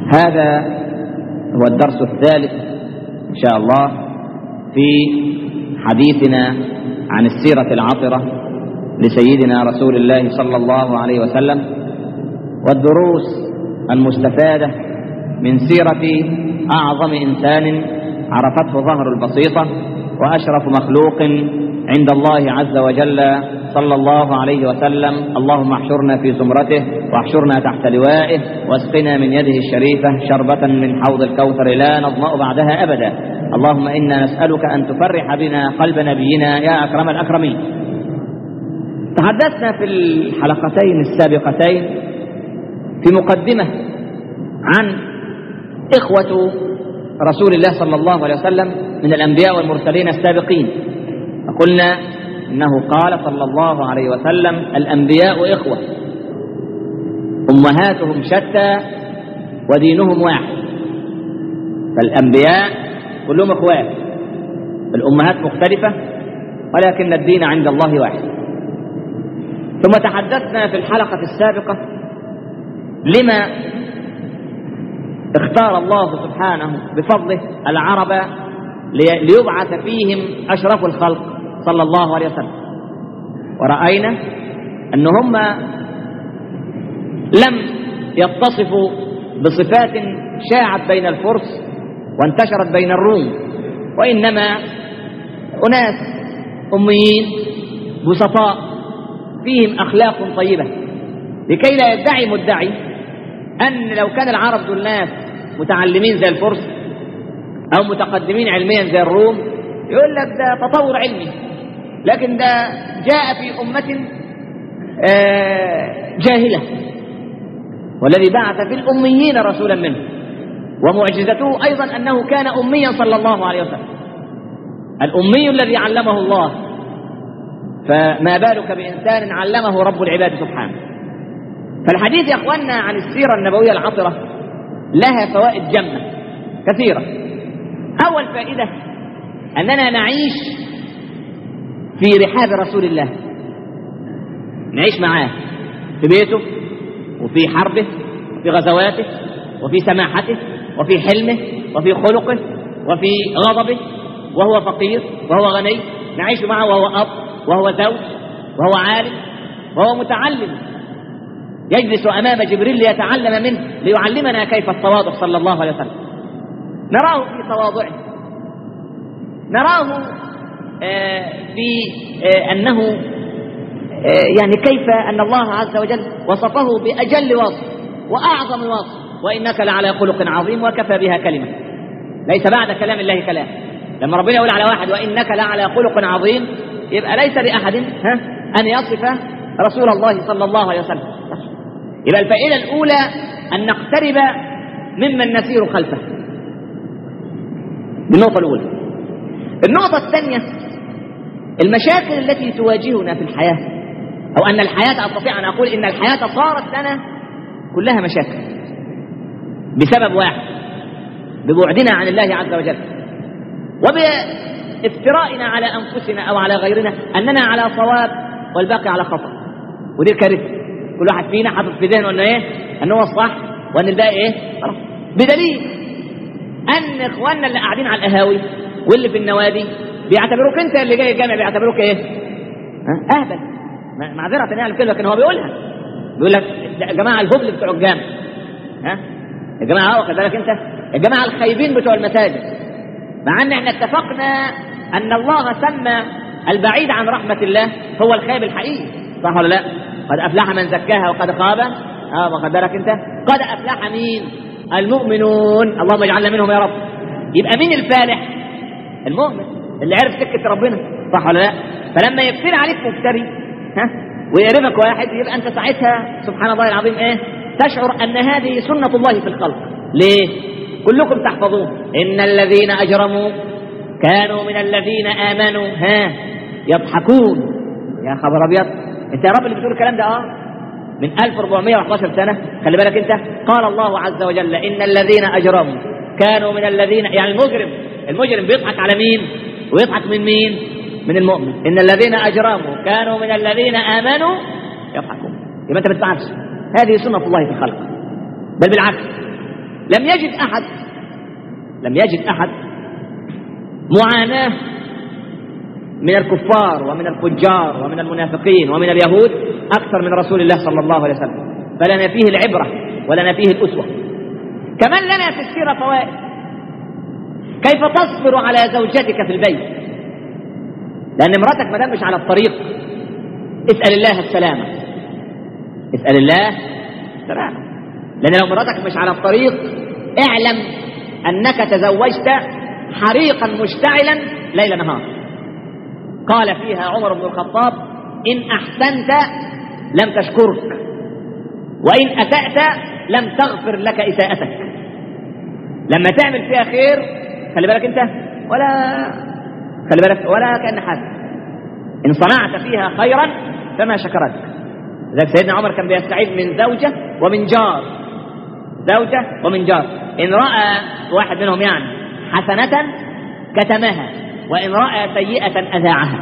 هذا هو الدرس الثالث إن شاء الله في حديثنا عن السيرة العطرة لسيدنا رسول الله صلى الله عليه وسلم والدروس المستفادة من سيرة أعظم إنسان عرفته ظهر البسيطة وأشرف مخلوق عند الله عز وجل صلى الله عليه وسلم اللهم احشرنا في زمرته واحشرنا تحت لوائه واسقنا من يده الشريفة شربة من حوض الكوثر لا نظمأ بعدها أبدا اللهم إنا نسألك أن تفرح بنا قلب نبينا يا أكرم الأكرمين تحدثنا في الحلقتين السابقتين في مقدمة عن إخوة رسول الله صلى الله عليه وسلم من الأنبياء والمرسلين السابقين فقلنا إنه قال صلى الله عليه وسلم الأنبياء إخوة أمهاتهم شتى ودينهم واحد فالأنبياء كلهم إخوات الأمهات مختلفة ولكن الدين عند الله واحد ثم تحدثنا في الحلقة السابقة لما اختار الله سبحانه بفضله العرب ليبعث فيهم أشرف الخلق صلى الله عليه وسلم ورأينا أن هم لم يتصفوا بصفات شاعت بين الفرس وانتشرت بين الروم وإنما أناس أميين بسطاء فيهم أخلاق طيبة لكي لا يدعي مدعي أن لو كان العرب دول ناس متعلمين زي الفرس أو متقدمين علميا زي الروم يقول لك ده تطور علمي لكن ده جاء في أمة جاهلة والذي بعث في الأميين رسولا منه ومعجزته أيضا أنه كان أميا صلى الله عليه وسلم الأمي الذي علمه الله فما بالك بإنسان علمه رب العباد سبحانه فالحديث يا أخواننا عن السيرة النبوية العطرة لها فوائد جمة كثيرة أول فائدة أننا نعيش في رحاب رسول الله نعيش معاه في بيته وفي حربه وفي غزواته وفي سماحته وفي حلمه وفي خلقه وفي غضبه وهو فقير وهو غني نعيش معه وهو أب وهو زوج وهو عالم وهو متعلم يجلس أمام جبريل ليتعلم منه ليعلمنا كيف التواضع صلى الله عليه وسلم نراه في تواضعه نراه آه في آه أنه آه يعني كيف أن الله عز وجل وصفه بأجل وصف وأعظم وصف وإنك لعلى خلق عظيم وكفى بها كلمة ليس بعد كلام الله كلام لما ربنا يقول على واحد وإنك لعلى خلق عظيم يبقى ليس لأحد ها أن يصف رسول الله صلى الله عليه وسلم يبقى الفائدة الأولى أن نقترب ممن نسير خلفه النقطة الأولى النقطة الثانية المشاكل التي تواجهنا في الحياة أو أن الحياة أستطيع أن أقول إن الحياة صارت لنا كلها مشاكل بسبب واحد ببعدنا عن الله عز وجل وبافترائنا على أنفسنا أو على غيرنا أننا على صواب والباقي على خطأ ودي الكارثة كل واحد فينا حاطط في ذهنه أنه إيه أنه هو الصح وأن الباقي إيه خلاص بدليل أن إخواننا اللي قاعدين على القهاوي واللي في النوادي بيعتبروك أنت اللي جاي الجامع بيعتبروك إيه ها أهبل معذرة يعني الكلمة لكن هو بيقولها بيقول لك يا جماعة الهبل بتوع الجامع ها يا جماعة واخد بالك أنت يا جماعة الخايبين بتوع المساجد مع أن احنا اتفقنا أن الله سمى البعيد عن رحمة الله هو الخايب الحقيقي صح ولا لا؟ قد أفلح من زكاها وقد خاب اه واخد بالك أنت قد أفلح مين؟ المؤمنون اللهم اجعلنا منهم يا رب يبقى مين الفالح؟ المؤمن اللي عرف سكة ربنا صح ولا لا؟ فلما يفتري عليك مفتري ها ويقربك واحد يبقى أنت ساعتها سبحان الله العظيم إيه؟ تشعر أن هذه سنة الله في الخلق ليه؟ كلكم تحفظون إن الذين أجرموا كانوا من الذين آمنوا ها يضحكون يا خبر أبيض أنت يا رب اللي بتقول الكلام ده آه من 1411 سنة خلي بالك أنت قال الله عز وجل إن الذين أجرموا كانوا من الذين يعني المجرم المجرم بيضحك على مين ويضحك من مين من المؤمن إن الذين أجرموا كانوا من الذين آمنوا يضحكون يبقى أنت ما تتعبش هذه سنة الله في الخلق بل بالعكس لم يجد أحد لم يجد أحد معاناة من الكفار ومن الفجار ومن المنافقين ومن اليهود أكثر من رسول الله صلى الله عليه وسلم فلنا فيه العبرة ولنا فيه الأسوة كمان لنا في السيرة فوائد كيف تصبر على زوجتك في البيت لأن امرأتك ما دام مش على الطريق اسأل الله السلامة اسأل الله السلامة لأن لو مراتك مش على الطريق اعلم أنك تزوجت حريقا مشتعلا ليل نهار قال فيها عمر بن الخطاب إن أحسنت لم تشكرك وإن أسأت لم تغفر لك إساءتك لما تعمل فيها خير خلي بالك أنت ولا خلي بالك ولا كأن حاجة إن صنعت فيها خيرا فما شكرتك ذلك سيدنا عمر كان بيستعيذ من زوجة ومن جار زوجة ومن جار إن رأى واحد منهم يعني حسنة كتمها وإن رأى سيئة أذاعها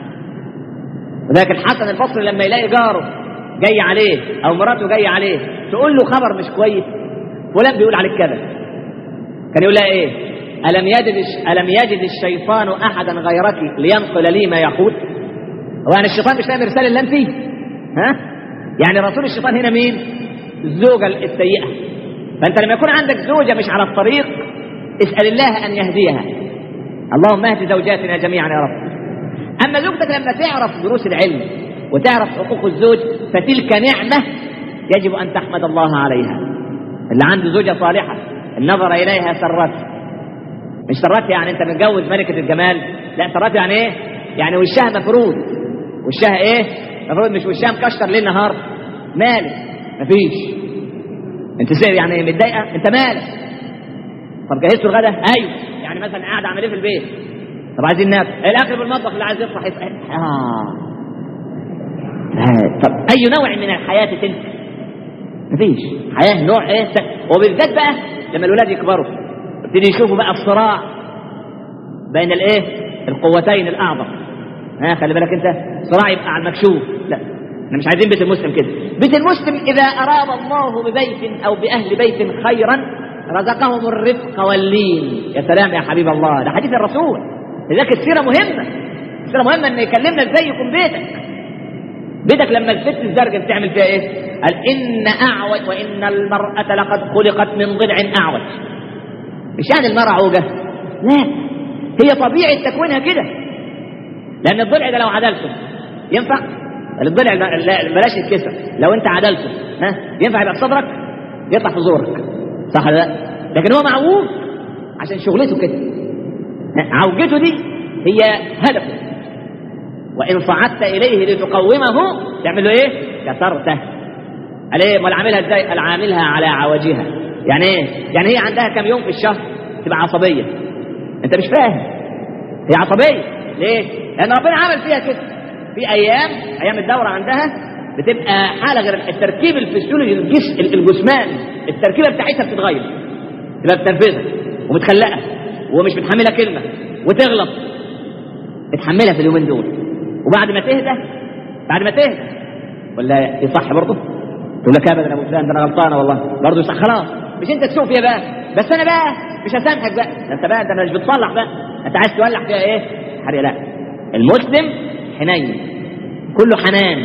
وذلك الحسن البصري لما يلاقي جاره جاي عليه أو مراته جاي عليه تقول له خبر مش كويس فلان بيقول عليك كذا كان يقول لها إيه ألم يجد ألم يجد الشيطان أحدا غيرك لينقل لي ما يقول هو يعني الشيطان مش فاهم رسالة إلا أنت ها يعني رسول الشيطان هنا مين الزوجة السيئة فأنت لما يكون عندك زوجة مش على الطريق اسأل الله أن يهديها اللهم اهد زوجاتنا جميعا يا رب أما زوجتك لما تعرف دروس العلم وتعرف حقوق الزوج فتلك نعمة يجب أن تحمد الله عليها اللي عنده زوجة صالحة النظر إليها سرته مش سرته يعني أنت متجوز ملكة الجمال لا سرته يعني إيه يعني وشها مفروض وشها إيه مفروض مش وشها مكشر ليل نهار مالك مفيش انت سير يعني متضايقه انت مالك طب جهزتوا الغداء ايوه يعني مثلا قاعد اعمل ايه في البيت طب عايزين ناكل الاكل بالمطبخ اللي عايز يصحى يسال اه طب اي نوع من الحياه تنسى مفيش حياه نوع ايه وبالذات بقى لما الاولاد يكبروا يبتدي يشوفوا بقى الصراع بين الايه القوتين الاعظم ها خلي بالك انت صراع يبقى على المكشوف لا احنا مش عايزين بيت المسلم كده بيت المسلم اذا اراد الله ببيت او باهل بيت خيرا رزقهم الرفق واللين يا سلام يا حبيب الله ده حديث الرسول لذلك السيره مهمه السيره مهمه ان يكلمنا ازاي يكون بيتك بيتك لما الست الزرقاء بتعمل فيها ايه قال ان اعوج وان المراه لقد خلقت من ضلع اعوج مش يعني المراه عوجه لا هي طبيعه تكوينها كده لان الضلع ده لو عدلته ينفع الضلع بلاش يتكسر لو انت عدلته ها ينفع يبقى في صدرك يطلع في زورك صح ولا لا لكن هو معوج عشان شغلته كده عوجته دي هي هدفه وان صعدت اليه لتقومه تعمل له ايه كسرته قال ايه امال عاملها ازاي قال عاملها على عوجها يعني ايه يعني هي عندها كم يوم في الشهر تبقى عصبيه انت مش فاهم هي عصبيه ليه لان ربنا عمل فيها كده في ايام ايام الدوره عندها بتبقى حاله غير التركيب الفسيولوجي الجسم الجسماني التركيبه بتاعتها بتتغير تبقى بتنفذها ومتخلقه ومش متحمله كلمه وتغلط اتحملها في اليومين دول وبعد ما تهدى بعد ما تهدى ولا يصح برضه تقول لك ابدا ابو فلان ده انا غلطانه والله برضه يصح خلاص مش انت تشوف يا بقى بس انا بقى مش هسامحك بقى ده انت بقى انت مش بتصلح بقى انت عايز تولع فيها ايه حريق لا المسلم حنين كله حنان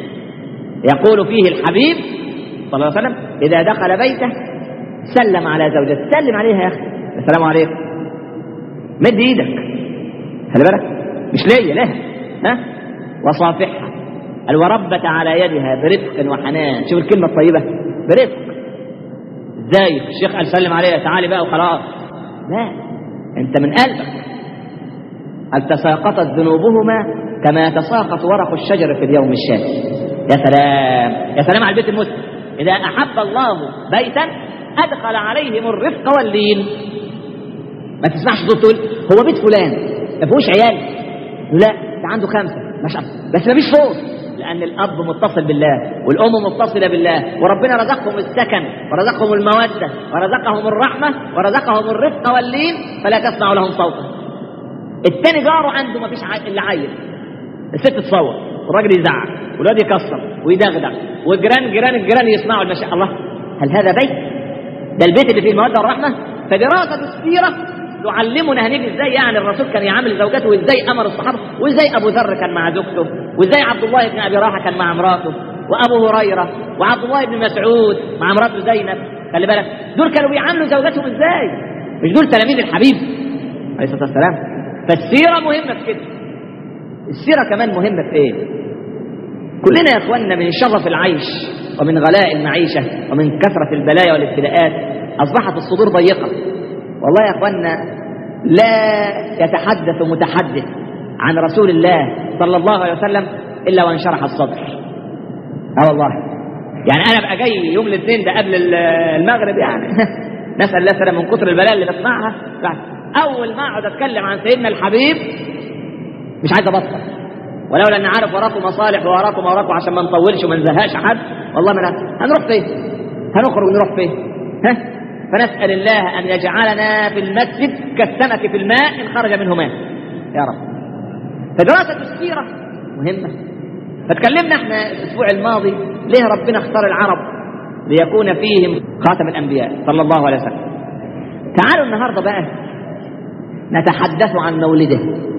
يقول فيه الحبيب صلى الله عليه وسلم إذا دخل بيته سلم على زوجته سلم عليها يا أخي السلام عليكم مد إيدك خلي بالك مش ليا لها ها وصافحها قال وربت على يدها برفق وحنان شوف الكلمة الطيبة برفق ازاي الشيخ قال سلم عليها تعالي بقى وخلاص لا انت من قلبك قال تساقطت ذنوبهما كما يتساقط ورق الشجر في اليوم الشاتي يا سلام يا سلام على البيت المسلم إذا أحب الله بيتا أدخل عليهم الرفق واللين ما تسمعش صوت تقول هو بيت فلان ما فيهوش عيال لا ده عنده خمسة ما شاء الله بس ما فيش صوت لأن الأب متصل بالله والأم متصلة بالله وربنا رزقهم السكن ورزقهم المودة ورزقهم الرحمة ورزقهم الرفق واللين فلا تسمع لهم صوتا التاني جاره عنده ما فيش إلا عيل الست تصور والراجل يزعق والواد يكسر ويدغدغ والجيران جيران الجيران يسمعوا ما شاء الله هل هذا بيت؟ ده البيت اللي فيه الموده والرحمه فدراسه السيره تعلمنا هنيجي ازاي يعني الرسول كان يعامل زوجته وازاي امر الصحابه وازاي ابو ذر كان مع زوجته وازاي عبد الله بن ابي راحه كان مع مراته وابو هريره وعبد الله بن مسعود مع مراته زينب خلي بالك دول كانوا بيعاملوا زوجاتهم ازاي مش دول تلاميذ الحبيب عليه الصلاه والسلام فالسيره مهمه في كده السيره كمان مهمه في ايه كلنا يا اخواننا من شرف العيش ومن غلاء المعيشه ومن كثره البلايا والابتلاءات اصبحت الصدور ضيقه والله يا اخوانا لا يتحدث متحدث عن رسول الله صلى الله عليه وسلم الا وانشرح الصدر اه والله يعني انا ابقى جاي يوم الاثنين ده قبل المغرب يعني نسال الله سلام من كتر البلاء اللي بسمعها اول ما اقعد اتكلم عن سيدنا الحبيب مش عايز ابطل ولولا ان عارف وراكم مصالح وراكم وراكم عشان ما نطولش وما نزهقش حد والله ما هنروح فين هنخرج نروح فين ها فنسأل الله أن يجعلنا في المسجد كالسمك في الماء إن خرج منه ماء يا رب فدراسة السيرة مهمة فتكلمنا احنا الأسبوع الماضي ليه ربنا اختار العرب ليكون فيهم خاتم الأنبياء صلى الله عليه وسلم تعالوا النهاردة بقى نتحدث عن مولده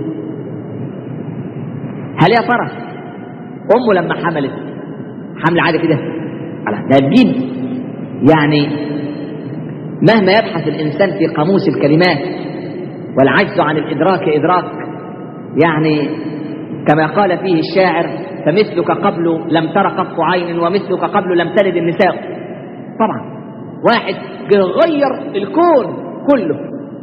هل يا ترى أمه لما حملت حمل عادي كده على ده الدين يعني مهما يبحث الإنسان في قاموس الكلمات والعجز عن الإدراك إدراك يعني كما قال فيه الشاعر فمثلك قبل لم تر قط عين ومثلك قبل لم تلد النساء طبعا واحد غير الكون كله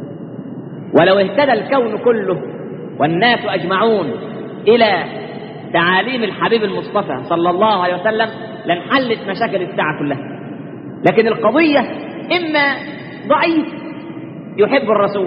ولو اهتدى الكون كله والناس أجمعون إلى تعاليم الحبيب المصطفى صلى الله عليه وسلم لانحلت مشاكل الساعة كلها لكن القضية إما ضعيف يحب الرسول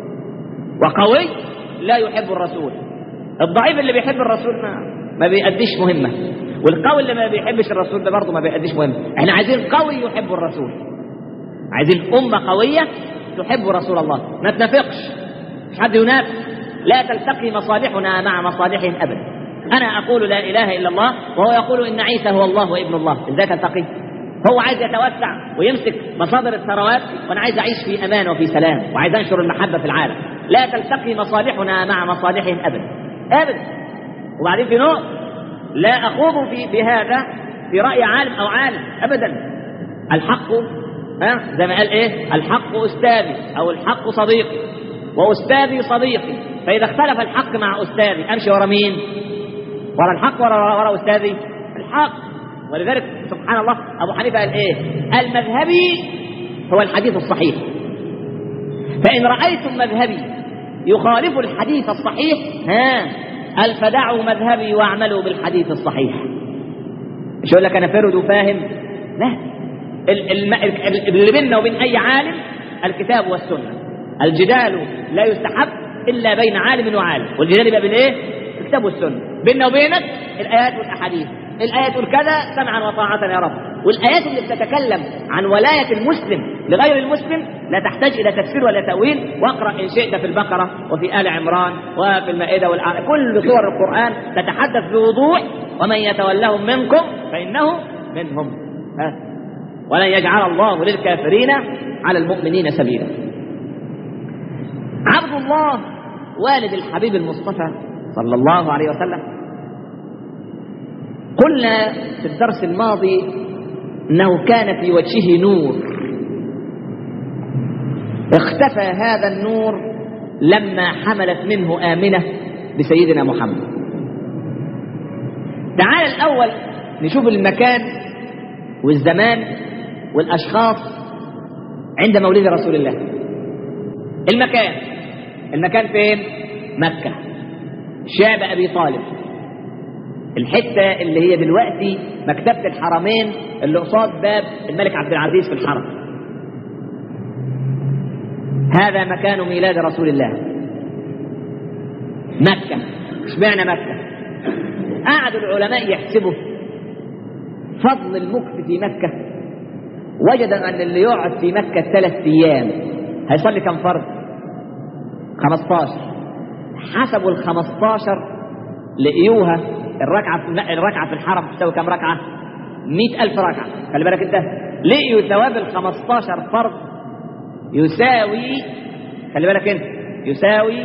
وقوي لا يحب الرسول الضعيف اللي بيحب الرسول ما, ما بيأديش مهمة والقوي اللي ما بيحبش الرسول ده برضه ما بيأديش مهمة احنا عايزين قوي يحب الرسول عايزين أمة قوية تحب رسول الله ما تنافقش مش حد ينافق لا تلتقي مصالحنا مع مصالحهم أبدا أنا أقول لا إله إلا الله وهو يقول إن عيسى هو الله وابن الله إزاي تلتقي هو عايز يتوسع ويمسك مصادر الثروات وانا عايز اعيش في امان وفي سلام وعايز انشر المحبه في العالم لا تلتقي مصالحنا مع مصالحهم ابدا ابدا وبعدين في نوع لا اخوض في بهذا في راي عالم او عالم ابدا الحق ها زي ما قال ايه الحق استاذي او الحق صديقي واستاذي صديقي فاذا اختلف الحق مع استاذي امشي ورا مين ورا الحق ورا ورا استاذي الحق ولذلك سبحان الله أبو حنيفة قال إيه المذهبي هو الحديث الصحيح فإن رأيتم مذهبي يخالف الحديث الصحيح ها قال فدعوا مذهبي واعملوا بالحديث الصحيح مش يقول لك أنا فرد وفاهم لا اللي بيننا وبين أي عالم الكتاب والسنة الجدال لا يستحب إلا بين عالم وعالم والجدال يبقى بين إيه الكتاب والسنة بيننا وبينك الآيات والأحاديث الآية تقول كذا سمعا وطاعة يا رب والآيات اللي بتتكلم عن ولاية المسلم لغير المسلم لا تحتاج إلى تفسير ولا تأويل واقرأ إن شئت في البقرة وفي آل عمران وفي المائدة والأعراف كل سور القرآن تتحدث بوضوح ومن يتولهم منكم فإنه منهم ها ولن يجعل الله للكافرين على المؤمنين سبيلا عبد الله والد الحبيب المصطفى صلى الله عليه وسلم قلنا في الدرس الماضي انه كان في وجهه نور اختفى هذا النور لما حملت منه امنه بسيدنا محمد تعال الاول نشوف المكان والزمان والاشخاص عند مولد رسول الله المكان المكان فين مكه شعب ابي طالب الحته اللي هي دلوقتي مكتبه الحرمين اللي قصاد باب الملك عبد العزيز في الحرم هذا مكان ميلاد رسول الله مكه اشمعنى مكه قعد العلماء يحسبوا فضل المكث في مكه وجد ان اللي يقعد في مكه ثلاث ايام هيصلي كم فرض 15 حسبوا ال 15 لقيوها الركعة في الركعة في الحرم تساوي كم ركعة؟ مئة ألف ركعة خلي بالك أنت لقيوا ثواب ال 15 فرض يساوي خلي بالك انت يساوي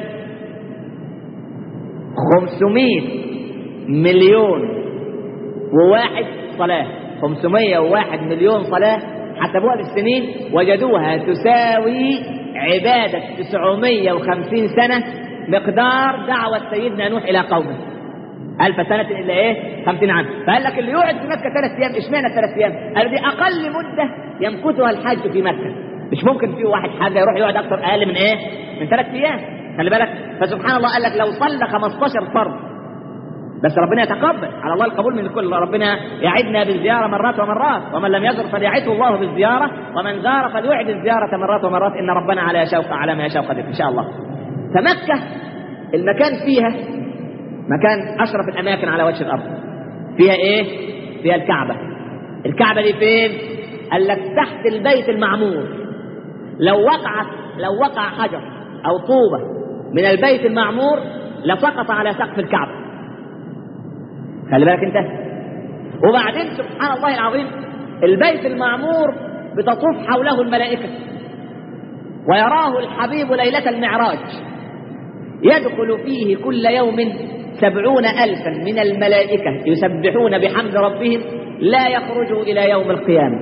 500 مليون وواحد صلاة 501 مليون صلاة حسبوها بالسنين وجدوها تساوي عبادة 950 سنة مقدار دعوة سيدنا نوح إلى قومه ألف سنة إلا إيه؟ خمسين عام فقال لك اللي يقعد في مكة ثلاث أيام إشمعنى ثلاث أيام؟ قال دي أقل مدة يمكثها الحج في مكة مش ممكن في واحد حاجة يروح يقعد أكثر أقل من إيه؟ من ثلاث أيام خلي بالك فسبحان الله قال لك لو صلى 15 فرض بس ربنا يتقبل على الله القبول من الكل ربنا يعدنا بالزيارة مرات ومرات ومن لم يزر فليعده الله بالزيارة ومن زار فليعد الزيارة مرات ومرات إن ربنا على شوق على ما يشاء قدير إن شاء الله فمكة المكان فيها مكان أشرف الأماكن على وجه الأرض فيها إيه؟ فيها الكعبة الكعبة دي فين؟ قال لك تحت البيت المعمور لو وقعت لو وقع حجر أو طوبة من البيت المعمور لسقط على سقف الكعبة خلي بالك انت وبعدين سبحان الله العظيم البيت المعمور بتطوف حوله الملائكة ويراه الحبيب ليلة المعراج يدخل فيه كل يوم سبعون ألفا من الملائكة يسبحون بحمد ربهم لا يخرجوا إلى يوم القيامة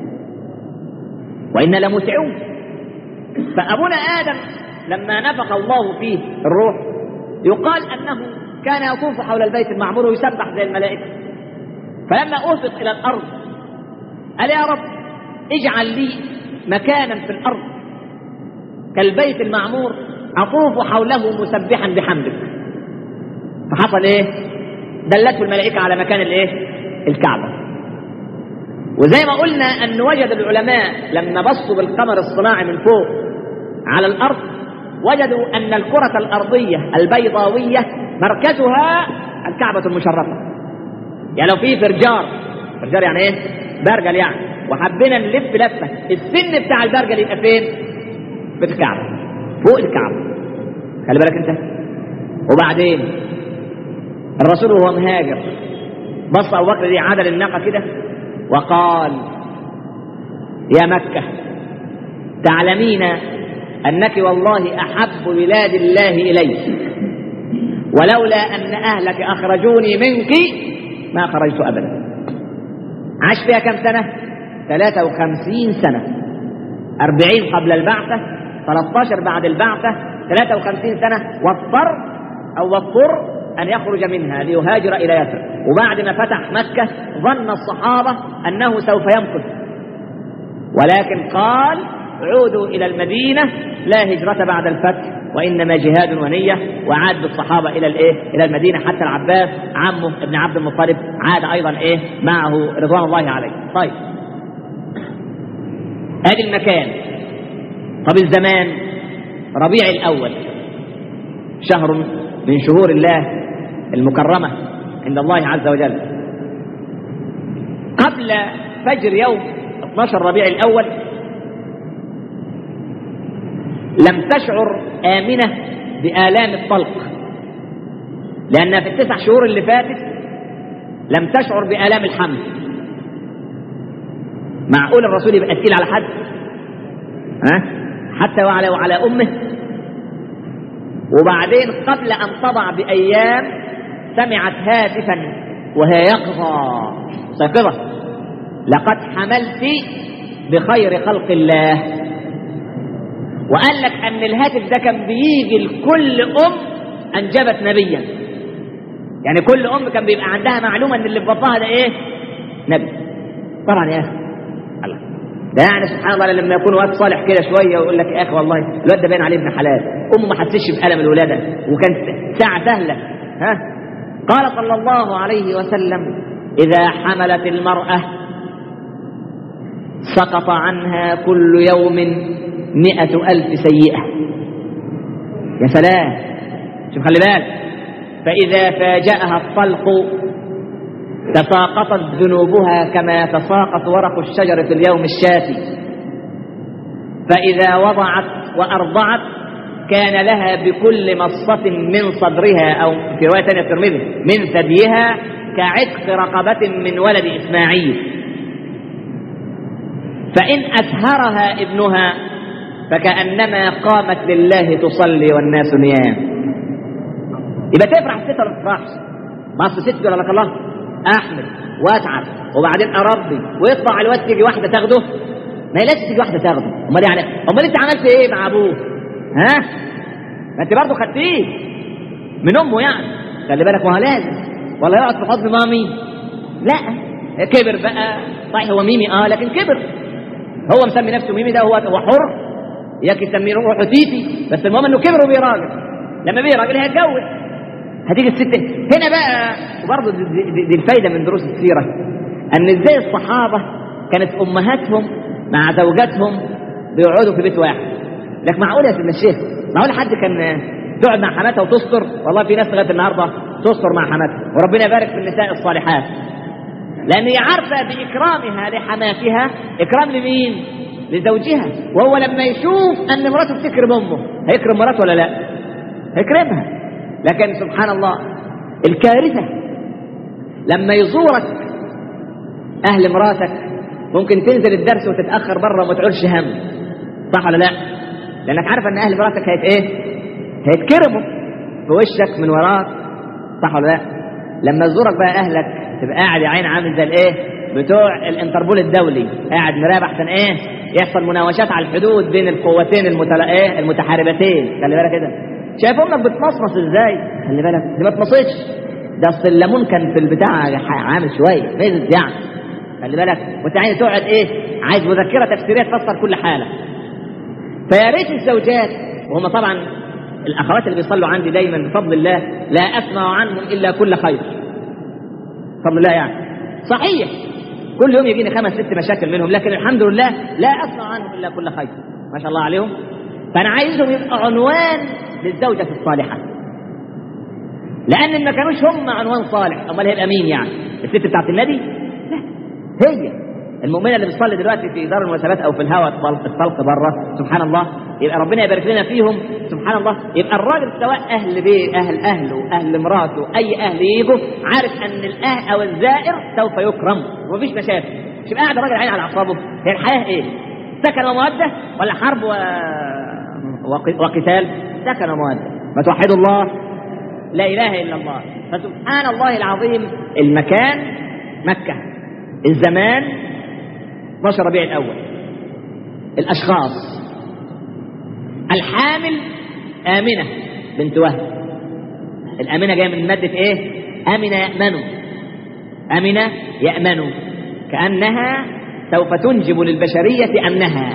وإن لموسعون فأبونا آدم لما نفخ الله فيه الروح يقال أنه كان يطوف حول البيت المعمور ويسبح زي الملائكة فلما أهبط إلى الأرض قال يا رب اجعل لي مكانا في الأرض كالبيت المعمور أطوف حوله مسبحا بحمدك فحصل إيه دلته الملائكة على مكان الإيه الكعبة وزي ما قلنا أن وجد العلماء لما بصوا بالقمر الصناعي من فوق على الأرض وجدوا أن الكرة الأرضية البيضاوية مركزها الكعبة المشرفة يعني لو في فرجار فرجار يعني ايه برجل يعني وحبينا نلف لفة السن بتاع البرجل يبقى فين في الكعبة فوق الكعبة خلي بالك انت وبعدين الرسول وهو مهاجر بص ابو بكر دي عدل الناقة كده وقال يا مكة تعلمين أنك والله أحب بلاد الله إلي ولولا أن أهلك أخرجوني منك ما خرجت أبدا عاش فيها كم سنة 53 سنة 40 قبل البعثة 13 بعد البعثة 53 سنة واضطر أو واضطر أن يخرج منها ليهاجر إلى يثرب وبعد ما فتح مكة ظن الصحابة أنه سوف يمكث ولكن قال عودوا إلى المدينة لا هجرة بعد الفتح وإنما جهاد ونية وعاد بالصحابة إلى الإيه؟ إلى المدينة حتى العباس عمه ابن عبد المطلب عاد أيضا إيه؟ معه رضوان الله عليه. طيب. هذا المكان. طب الزمان ربيع الأول شهر من شهور الله المكرمة عند الله عز وجل. قبل فجر يوم 12 ربيع الأول لم تشعر آمنة بآلام الطلق لأنها في التسع شهور اللي فاتت لم تشعر بآلام الحمل معقول الرسول يبقى تقيل على حد ها حتى وعلى وعلى أمه وبعدين قبل أن تضع بأيام سمعت هاتفا وهي يقظى ساقظة لقد حملت بخير خلق الله وقال لك ان الهاتف ده كان بيجي لكل ام انجبت نبيا يعني كل ام كان بيبقى عندها معلومه ان اللي في بطنها ده ايه نبي طبعا يا اخي الله ده يعني سبحان الله لما يكون واد صالح كده شويه ويقول لك يا اخي والله الواد ده باين عليه ابن حلال امه ما حسش بالم الولاده وكانت ساعه سهله ها قال صلى الله عليه وسلم اذا حملت المراه سقط عنها كل يوم مئة ألف سيئة يا سلام شوف خلي بالك فإذا فاجأها الطلق تساقطت ذنوبها كما يتساقط ورق الشجر في اليوم الشاتي فإذا وضعت وأرضعت كان لها بكل مصة من صدرها أو في رواية ثانية الترمذي من ثديها كعتق رقبة من ولد إسماعيل فإن أسهرها ابنها فكأنما قامت لله تصلي والناس نيام يبقى تفرح الست ولا ما تفرحش؟ ما اصل ست ولا لك الله احمد واتعب وبعدين اربي ويطلع الواد تيجي واحده تاخده ما هي لازم تيجي واحده تاخده امال يعني امال انت عملت ايه مع ابوه؟ ها؟ ما انت برضه خدتيه من امه يعني خلي بالك ما هو لازم ولا يقعد في حضن مامي لا كبر بقى صحيح هو ميمي اه لكن كبر هو مسمي نفسه ميمي ده هو هو حر ياك يسميه روحه تيتي بس المهم انه كبر وبيراجل لما بيراجل هيتجوز هتيجي الست هنا بقى وبرضه دي, دي, دي الفايده من دروس السيره ان ازاي الصحابه كانت امهاتهم مع زوجاتهم بيقعدوا في بيت واحد لك معقول يا سيدنا الشيخ معقول حد كان تقعد مع حماتها وتستر والله في ناس لغايه النهارده تستر مع حماتها وربنا يبارك في النساء الصالحات لان هي عارفه باكرامها لحماتها اكرام لمين لزوجها وهو لما يشوف ان مراته بتكرم امه هيكرم مراته ولا لا هيكرمها لكن سبحان الله الكارثه لما يزورك اهل مراتك ممكن تنزل الدرس وتتاخر بره وما تقولش هم صح ولا لا لانك عارف ان اهل مراتك هيت ايه هيتكرموا في وشك من وراك صح ولا لا لما تزورك بقى اهلك تبقى قاعد يا عين عامل زي الايه بتوع الانتربول الدولي قاعد مراقب احسن ايه يحصل مناوشات على الحدود بين القوتين المتلا... ايه المتحاربتين خلي بالك كده شايف امك بتمصمص ازاي خلي بالك دي ما تمصيتش ده اصل الليمون كان في البتاع عامل شويه مزز يعني خلي بالك وانت عايز تقعد ايه عايز مذكره تفسيريه تفسر كل حاله فيا ريت الزوجات وهم طبعا الاخوات اللي بيصلوا عندي دايما بفضل الله لا اسمع عنهم الا كل خير بفضل الله يعني صحيح كل يوم يجيني خمس ست مشاكل منهم لكن الحمد لله لا اسمع عنهم الا كل خير ما شاء الله عليهم فانا عايزهم يبقى عنوان للزوجه الصالحه لان ما كانوش هم عنوان صالح امال هيبقى مين يعني الست بتاعت النادي لا هي المؤمنه اللي بتصلي دلوقتي في دار المناسبات او في الهواء الطلق بره سبحان الله يبقى ربنا يبارك لنا فيهم سبحان الله يبقى الراجل سواء اهل بيت اهل اهله اهل مراته اي اهل يجوا عارف ان الاهل او الزائر سوف يكرم ومفيش مشاكل مش يبقى قاعد الراجل عين على اعصابه هي الحياه ايه؟ سكن وموده ولا حرب و... وق... وقتال؟ سكن وموده ما توحدوا الله لا اله الا الله فسبحان الله العظيم المكان مكه الزمان 12 ربيع الاول الاشخاص الحامل امنه بنت وهب الامنه جايه من ماده ايه امن يامن امن يامن كانها سوف تنجب للبشريه امنها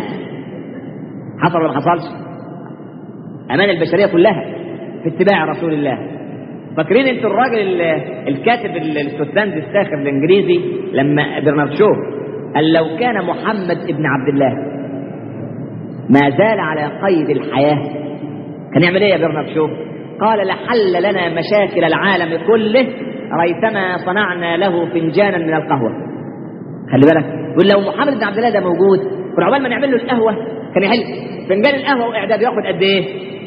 حصل ولا ما حصلش امان البشريه كلها في اتباع رسول الله فاكرين انتوا الراجل الكاتب الاسكتلندي الساخر الانجليزي لما برنارد شو قال لو كان محمد ابن عبد الله ما زال على قيد الحياة كان يعمل ايه يا برنارد شو قال لحل لنا مشاكل العالم كله ريثما صنعنا له فنجانا من القهوة خلي بالك يقول لو محمد بن عبد الله ده موجود كنا عقبال ما نعمل له القهوة كان يحل فنجان القهوة وإعداد ياخد قد إيه؟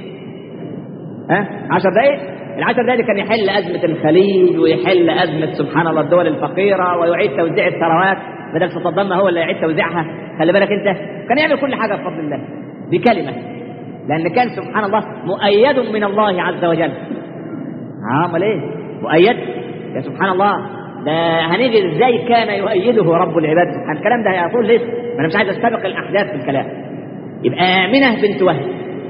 ها؟ 10 دقايق؟ العشر دقايق كان يحل أزمة الخليج ويحل أزمة سبحان الله الدول الفقيرة ويعيد توزيع الثروات بدل صدام هو اللي يعيد توزيعها خلي بالك انت كان يعمل كل حاجه بفضل الله بكلمه لان كان سبحان الله مؤيد من الله عز وجل امال ايه مؤيد يا سبحان الله ده هنيجي ازاي كان يؤيده رب العباد سبحانه الكلام ده هيطول لسه ما انا مش عايز استبق الاحداث في الكلام يبقى امنه بنت وهب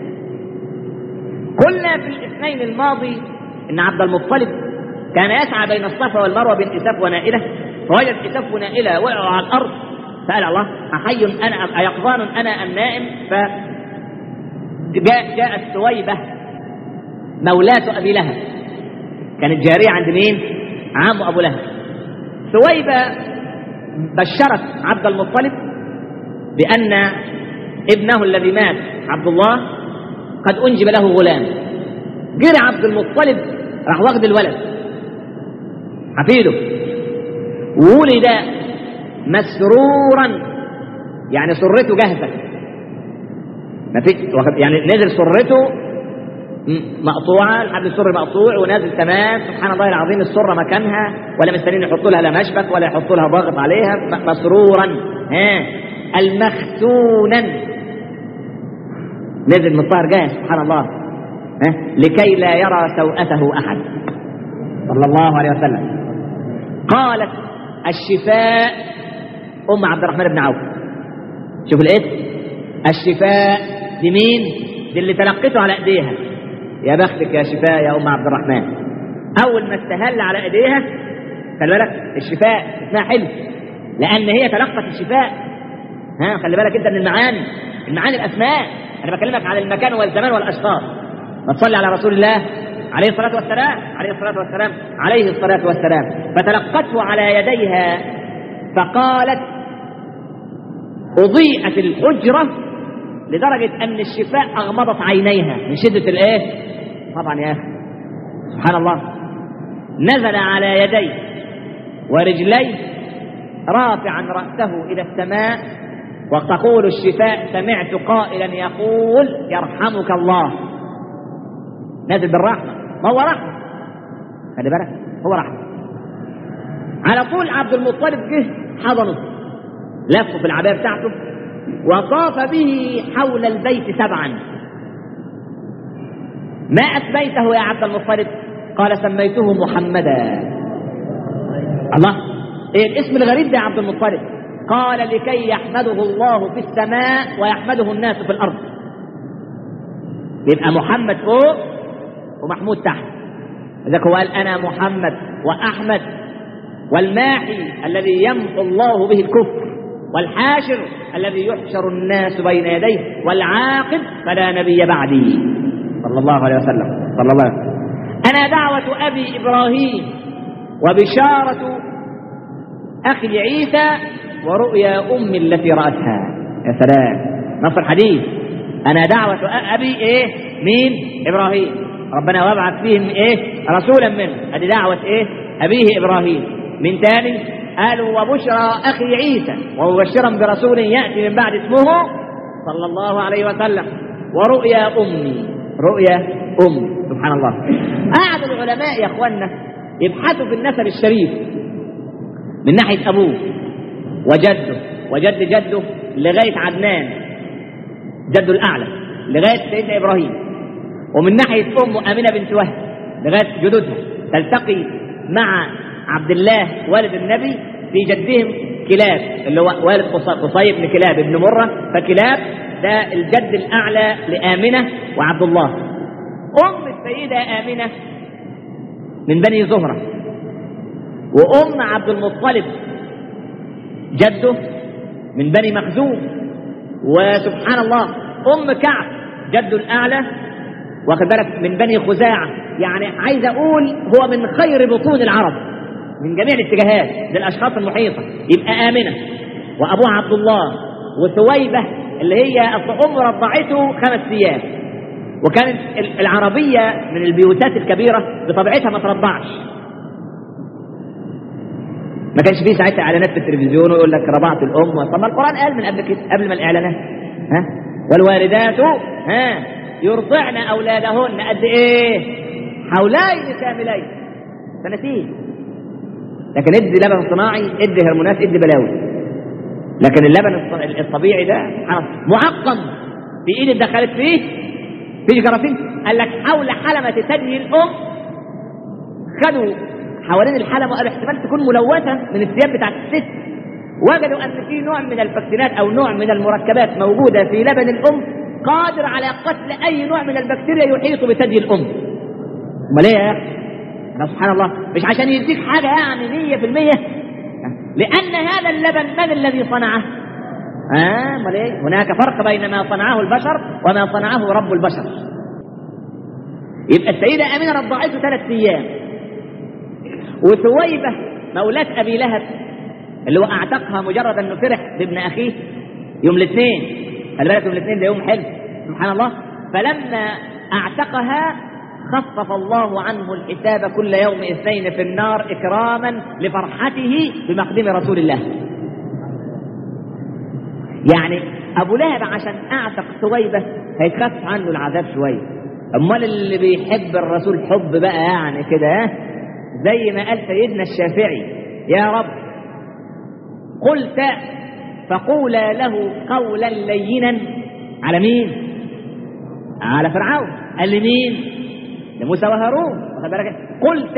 قلنا في الاثنين الماضي ان عبد المطلب كان يسعى بين الصفا والمروه بانتساب ونائله فوجد كتاب نائلة وقعوا على الأرض سأل الله أحي أنا أيقظان أنا أم نائم فجاء جاءت ثويبة مولاة أبي لهب كانت جارية عند مين؟ عم أبو لهب ثويبة بشرت عبد المطلب بأن ابنه الذي مات عبد الله قد أنجب له غلام جري عبد المطلب راح واخد الولد حفيده ولد مسرورا يعني سرته جاهزة ما فيش يعني نزل سرته مقطوعة الحبل السري مقطوع ونازل تمام سبحان الله العظيم السرة مكانها ولا مستنيين يحطوا لها لا مشبك ولا يحطوا لها ضغط عليها مسرورا ها المختونا نزل من الطائر جاهز سبحان الله ها؟ لكي لا يرى سوءته أحد صلى الله عليه وسلم قالت الشفاء أم عبد الرحمن بن عوف شوف الاسم الشفاء دي مين دي اللي تلقته على ايديها يا بختك يا شفاء يا ام عبد الرحمن اول ما استهل على ايديها خلي بالك الشفاء اسمها حلو لان هي تلقت الشفاء ها خلي بالك انت من المعاني المعاني الاسماء انا بكلمك على المكان والزمان والاشخاص ما تصلي على رسول الله عليه الصلاة والسلام عليه الصلاة والسلام عليه الصلاة والسلام فتلقته على يديها فقالت أضيئت الحجرة لدرجة أن الشفاء أغمضت عينيها من شدة الإيه؟ طبعا يا أخي سبحان الله نزل على يديه ورجليه رافعا رأسه إلى السماء وتقول الشفاء سمعت قائلا يقول يرحمك الله نازل بالرحمة ما هو رحمة خلي بالك هو رحمة على طول عبد المطلب جه حضنه لفه في العباية بتاعته وطاف به حول البيت سبعا ما أسميته يا عبد المطلب قال سميته محمدا الله ايه الاسم الغريب ده يا عبد المطلب قال لكي يحمده الله في السماء ويحمده الناس في الأرض يبقى محمد فوق ومحمود تحت لذلك هو قال أنا محمد وأحمد والماحي الذي يمحو الله به الكفر والحاشر الذي يحشر الناس بين يديه والعاقب فلا نبي بعدي صلى الله عليه وسلم صلى الله عليه وسلم أنا دعوة أبي إبراهيم وبشارة أخي عيسى ورؤيا أمي التي رأتها يا سلام نص الحديث أنا دعوة أبي إيه مين إبراهيم ربنا وابعث فيهم إيه رسولا منه هذه دعوة إيه أبيه إبراهيم من تاني قالوا وبشرى أخي عيسى ومبشرا برسول يأتي من بعد اسمه صلى الله عليه وسلم ورؤيا أمي رؤيا أم سبحان الله قعد العلماء يا أخوانا يبحثوا في النسب الشريف من ناحية أبوه وجده وجد جده لغاية عدنان جده الأعلى لغاية سيدنا إبراهيم ومن ناحية أمه أمينة بنت وهب لغاية جدودها تلتقي مع عبد الله والد النبي في جدهم كلاب اللي هو والد قصي بن كلاب ابن مرة فكلاب ده الجد الأعلى لآمنة وعبد الله أم السيدة آمنة من بني زهرة وأم عبد المطلب جده من بني مخزوم وسبحان الله أم كعب جده الأعلى واخد بالك من بني خزاعة يعني عايز أقول هو من خير بطون العرب من جميع الاتجاهات للأشخاص المحيطة يبقى آمنة وأبوها عبد الله وثويبة اللي هي أم رضعته خمس أيام وكانت العربية من البيوتات الكبيرة بطبيعتها ما ترضعش ما كانش فيه ساعتها اعلانات في التلفزيون ويقول لك رضعت الام طب ما القران قال من قبل كده قبل ما الاعلانات ها والوالدات ها يرضعن اولادهن قد ايه حولين كاملين سنتين لكن ادي لبن صناعي ادي هرمونات ادي بلاوي لكن اللبن الطبيعي ده معقم في ايد دخلت فيه فيش جراثيم قال لك حول حلمة ثدي الام خدوا حوالين الحلمة وقالوا احتمال تكون ملوثة من الثياب بتاعت الست وجدوا ان في نوع من البكتيريات او نوع من المركبات موجودة في لبن الام قادر على قتل اي نوع من البكتيريا يحيط بثدي الام امال ايه يا اخي ده سبحان الله مش عشان يديك حاجة يعني 100% لأن هذا اللبن من الذي صنعه؟ آه امال ايه؟ هناك فرق بين ما صنعه البشر وما صنعه رب البشر. يبقى السيدة أمينة رضعته ثلاث أيام. وثويبة مولاة أبي لهب اللي هو أعتقها مجرد أنه فرح بابن أخيه يوم الاثنين. خلي بالك يوم الاثنين ده يوم حلو سبحان الله. فلما أعتقها خفف الله عنه الحساب كل يوم اثنين في النار إكراما لفرحته بمقدم رسول الله يعني أبو لهب عشان أعتق ثويبة هيتخفف عنه العذاب شوية أمال اللي بيحب الرسول حب بقى يعني كده زي ما قال سيدنا الشافعي يا رب قلت فقولا له قولا لينا على مين على فرعون قال لمين لموسى وهارون واخد بالك قلت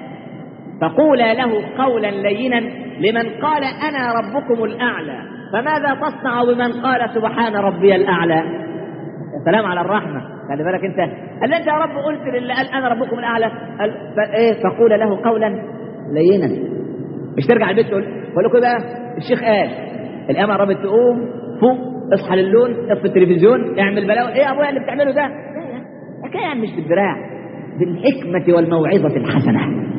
فقولا له قولا لينا لمن قال انا ربكم الاعلى فماذا تصنع بمن قال سبحان ربي الاعلى يا سلام على الرحمه خلي بالك انت قال انت يا رب قلت للي قال انا ربكم الاعلى قال ايه فقول له قولا لينا مش ترجع البيت تقول بقول لكم بقى الشيخ قال القيامه قربت تقوم فوق اصحى للون اطفي التلفزيون اعمل بلاوي ايه يا ابويا اللي بتعمله ده حكايه مش بالدراع بالحكمه والموعظه الحسنه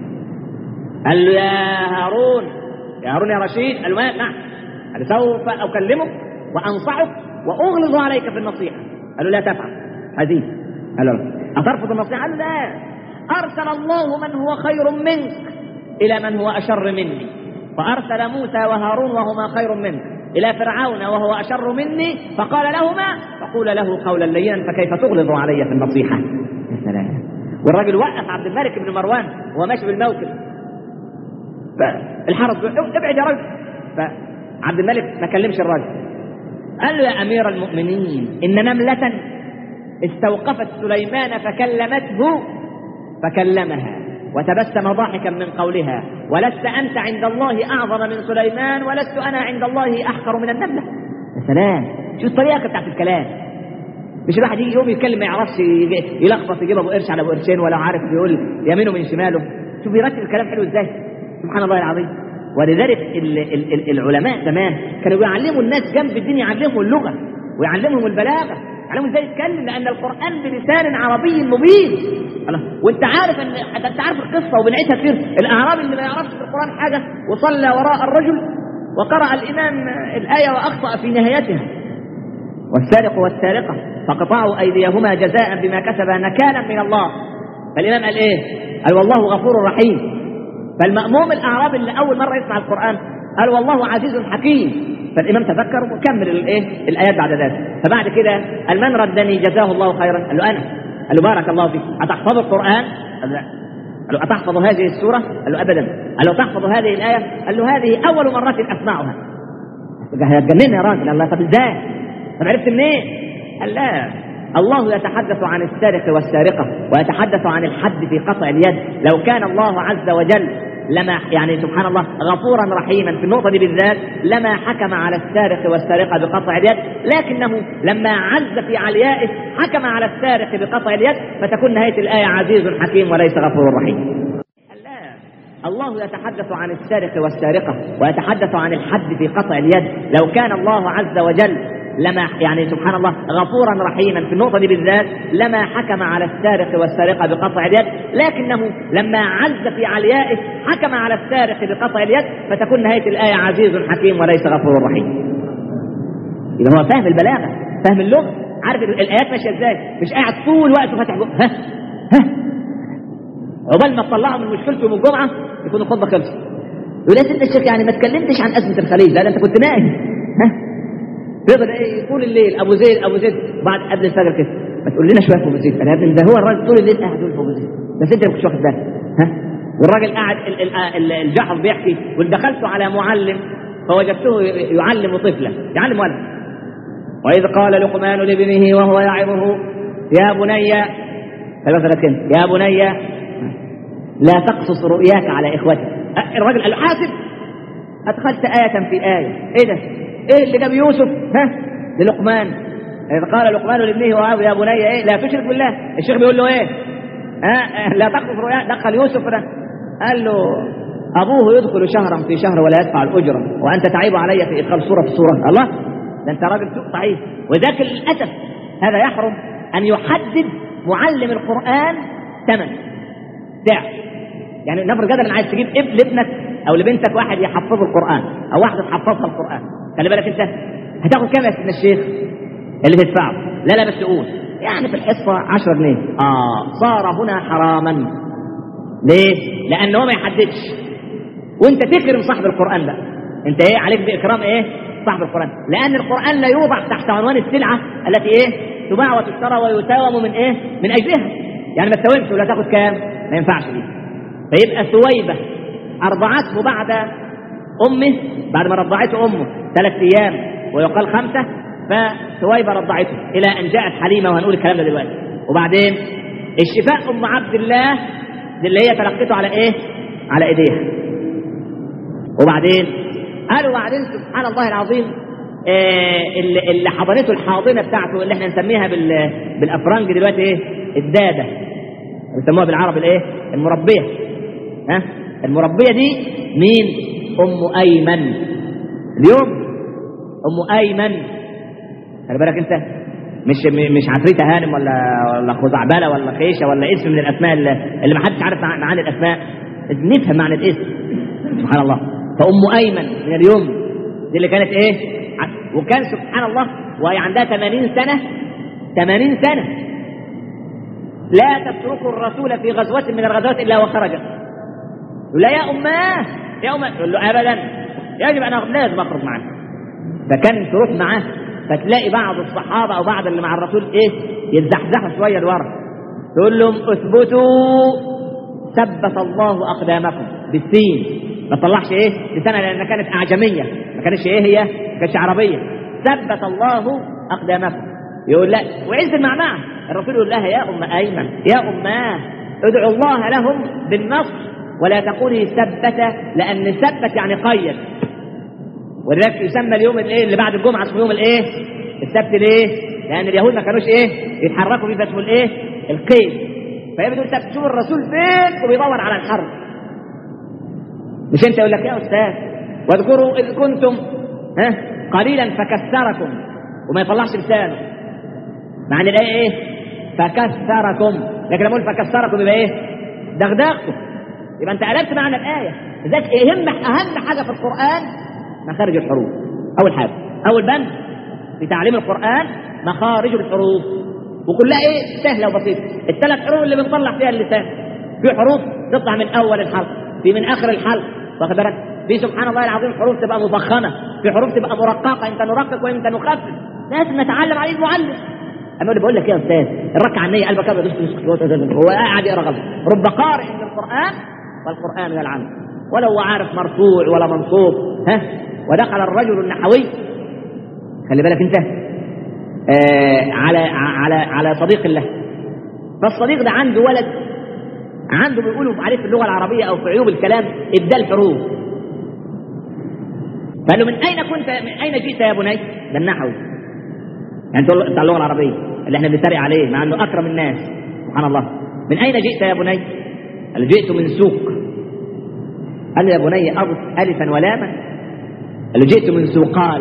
قال له يا هارون يا هارون يا رشيد قال له ما نعم قال سوف اكلمك وانصحك واغلظ عليك في النصيحه قال له لا تفعل حزين قال له اترفض النصيحه قال له لا ارسل الله من هو خير منك الى من هو اشر مني فارسل موسى وهارون وهما خير منك الى فرعون وهو اشر مني فقال لهما فقول له قولا لينا فكيف تغلظ علي في النصيحه يا سلام والراجل وقف عبد الملك بن مروان وهو ماشي بالموكب فالحرس بيقول ابعد يا رجل فعبد الملك ما كلمش الراجل قال له يا امير المؤمنين ان نمله استوقفت سليمان فكلمته فكلمها وتبسم ضاحكا من قولها ولست انت عند الله اعظم من سليمان ولست انا عند الله احقر من النمله يا سلام شو الطريقه بتاعت الكلام مش الواحد يجي يوم يتكلم ما يعرفش يلخبط يجيب ابو قرش على ابو قرشين ولا عارف يقول يمينه من شماله شوف بيرتب الكلام حلو ازاي سبحان الله العظيم ولذلك ال ال ال العلماء زمان كانوا بيعلموا الناس جنب الدين يعلمهم اللغه ويعلمهم البلاغه يعلمهم ازاي يتكلم لان القران بلسان عربي مبين الله وانت عارف ان انت عارف القصه وبنعيدها كتير الاعرابي اللي ما يعرفش في القران حاجه وصلى وراء الرجل وقرا الامام الايه واخطا في نهايتها والسارق والسارقه فقطعوا ايديهما جزاء بما كسبا نكالا من الله فالامام قال ايه؟ قال والله غفور رحيم فالمأموم الأعرابي اللي أول مرة يسمع القرآن قال والله عزيز حكيم فالإمام تفكر وكمل الإيه الآيات بعد ذلك فبعد كده قال من ردني جزاه الله خيرا قال له أنا قال له بارك الله فيك أتحفظ القرآن قال لا قال له أتحفظ هذه السورة قال له أبدا قال له تحفظ هذه الآية قال له هذه أول مرة أسمعها هتجنني يا راجل الله طب إزاي طب عرفت منين قال لا الله يتحدث عن السارق والسارقة ويتحدث عن الحد في قطع اليد لو كان الله عز وجل لما يعني سبحان الله غفورا رحيما في النقطة دي بالذات لما حكم على السارق والسارقة بقطع اليد لكنه لما عز في عليائه حكم على السارق بقطع اليد فتكون نهاية الآية عزيز حكيم وليس غفور رحيم الله يتحدث عن السارق والسارقة ويتحدث عن الحد في قطع اليد لو كان الله عز وجل لما يعني سبحان الله غفورا رحيما في النقطة دي بالذات لما حكم على السارق والسارقة بقطع اليد لكنه لما عز في عليائه حكم على السارق بقطع اليد فتكون نهاية الآية عزيز حكيم وليس غفور رحيم إذا هو فاهم البلاغة فاهم اللغة عارف الآيات ماشية إزاي مش قاعد طول وقته فاتح ها ها عقبال ما تطلعه من مشكلته يوم الجمعة يكون الخطبة خلصت يقول يا سيدنا الشيخ يعني ما اتكلمتش عن أزمة الخليج لا ده أنت كنت نايم ها يفضل ايه طول الليل ابو زيد ابو زيد بعد قبل الفجر كده ما تقول لنا شويه في ابو زيد انا يا ابني ده هو الراجل طول الليل قاعد يقول في ابو زيد بس انت ما كنتش واخد بالك ها والراجل قاعد الجحظ بيحكي ودخلت على معلم فوجدته يعلم طفلا يعلم ولد واذ قال لقمان لابنه وهو يعظه يا بني يا بني لا تقصص رؤياك على اخوتك الراجل قال له حاسب ادخلت آية في آية ايه ده ايه اللي جاب يوسف ها للقمان إذ قال لقمان لابنه وهاب يا بني ايه لا تشرك بالله الشيخ بيقول له ايه ها لا تقصف رؤيا دخل يوسف ده قال له ابوه يدخل شهرا في شهر ولا يدفع الاجره وانت تعيب علي في ادخال صوره في صوره الله ده انت راجل سوء ضعيف وذاك للاسف هذا يحرم ان يحدد معلم القران ثمن سعر يعني نفرض جدلا عايز تجيب ابن لابنك او لبنتك واحد يحفظ القران او واحده تحفظها القران خلي بالك انت هتاخد كام يا سيدنا الشيخ اللي تدفعه لا لا بس قول يعني في الحصه 10 جنيه اه صار هنا حراما ليه لان هو ما يحددش وانت تكرم صاحب القران بقى انت ايه عليك باكرام ايه صاحب القران لان القران لا يوضع تحت عنوان السلعه التي ايه تباع وتشترى ويساوم من ايه من اجلها يعني ما تساومش ولا تاخد كام ما ينفعش دي فيبقى ثويبه ارضعته بعد امه بعد ما رضعته امه ثلاث ايام ويقال خمسه فثويبه رضعته الى ان جاءت حليمه وهنقول الكلام ده دلوقتي وبعدين الشفاء ام عبد الله دي اللي هي تلقته على ايه؟ على ايديها وبعدين قالوا بعدين سبحان الله العظيم آه اللي, اللي حضنته الحاضنه بتاعته اللي احنا نسميها بال بالافرنج دلوقتي ايه؟ الداده بيسموها بالعربي الايه؟ المربيه ها؟ المربيه دي مين؟ ام ايمن اليوم ام ايمن خلي بالك انت مش مش عفريته هانم ولا ولا خزعبله ولا خيشه ولا اسم من الاسماء اللي, اللي ما حدش عارف معاني الاسماء نفهم معنى الاسم سبحان الله فام ايمن من اليوم دي اللي كانت ايه وكان سبحان الله وهي عندها 80 سنه 80 سنه لا تترك الرسول في غزوه من الغزوات الا وخرج يقول لا يا اماه يا اماه يقول له ابدا يجب ان لازم اخرج معاه فكان تروح معاه فتلاقي بعض الصحابه او بعض اللي مع الرسول ايه يتزحزحوا شويه لورا تقول لهم اثبتوا ثبت الله اقدامكم بالسين ما تطلعش ايه لسانها لانها كانت اعجميه ما كانتش ايه هي ما كانتش عربيه ثبت الله اقدامكم يقول لا وعز المعمعه الرسول يقول لها يا ام ايمن يا اماه ادعوا الله لهم بالنصر ولا تقولي ثبت لان ثبت يعني قيد ولذلك يسمى اليوم الايه اللي بعد الجمعه اسمه يوم الايه السبت ليه لان اليهود ما كانوش ايه يتحركوا فيه فاسمه الايه القيد فهي بتقول طب شوف الرسول فين وبيدور على الحرب مش انت يقول لك يا استاذ واذكروا اذ كنتم ها قليلا فكثركم وما يطلعش لسانه معنى الايه ايه فكثركم لكن لما اقول فكثركم يبقى ايه دغدغتم يبقى انت قلبت معنى الايه لذلك يهم اهم حاجه في القران مخارج الحروف اول حاجه اول بند في تعليم القران مخارج الحروف وكلها ايه سهله وبسيطه الثلاث حروف اللي بنطلع فيها اللسان في حروف تطلع من اول الحرف في من اخر الحرف واخد بالك في سبحان الله العظيم حروف تبقى مفخمه في حروف تبقى مرققه انت نرقق وانت نخفف لازم نتعلم عليه المعلم انا اللي بقول لك يا استاذ الركعه النيه قلبك ابيض هو قاعد يقرا غلط رب قارئ للقران والقران يلعن ولو هو عارف مرفوع ولا منصوب ها ودخل الرجل النحوي خلي بالك انت آه على على على صديق له فالصديق ده عنده ولد عنده بيقولوا عليه في اللغه العربيه او في عيوب الكلام ابدال حروف فقال له من اين كنت من اين جئت يا بني؟ ده النحوي يعني بتاع اللغه العربيه اللي احنا بنتريق عليه مع انه اكرم الناس سبحان الله من اين جئت يا بني؟ قال جئت من سوق قال له يا بني اضف الفا ولاما قال له جئت من سوقال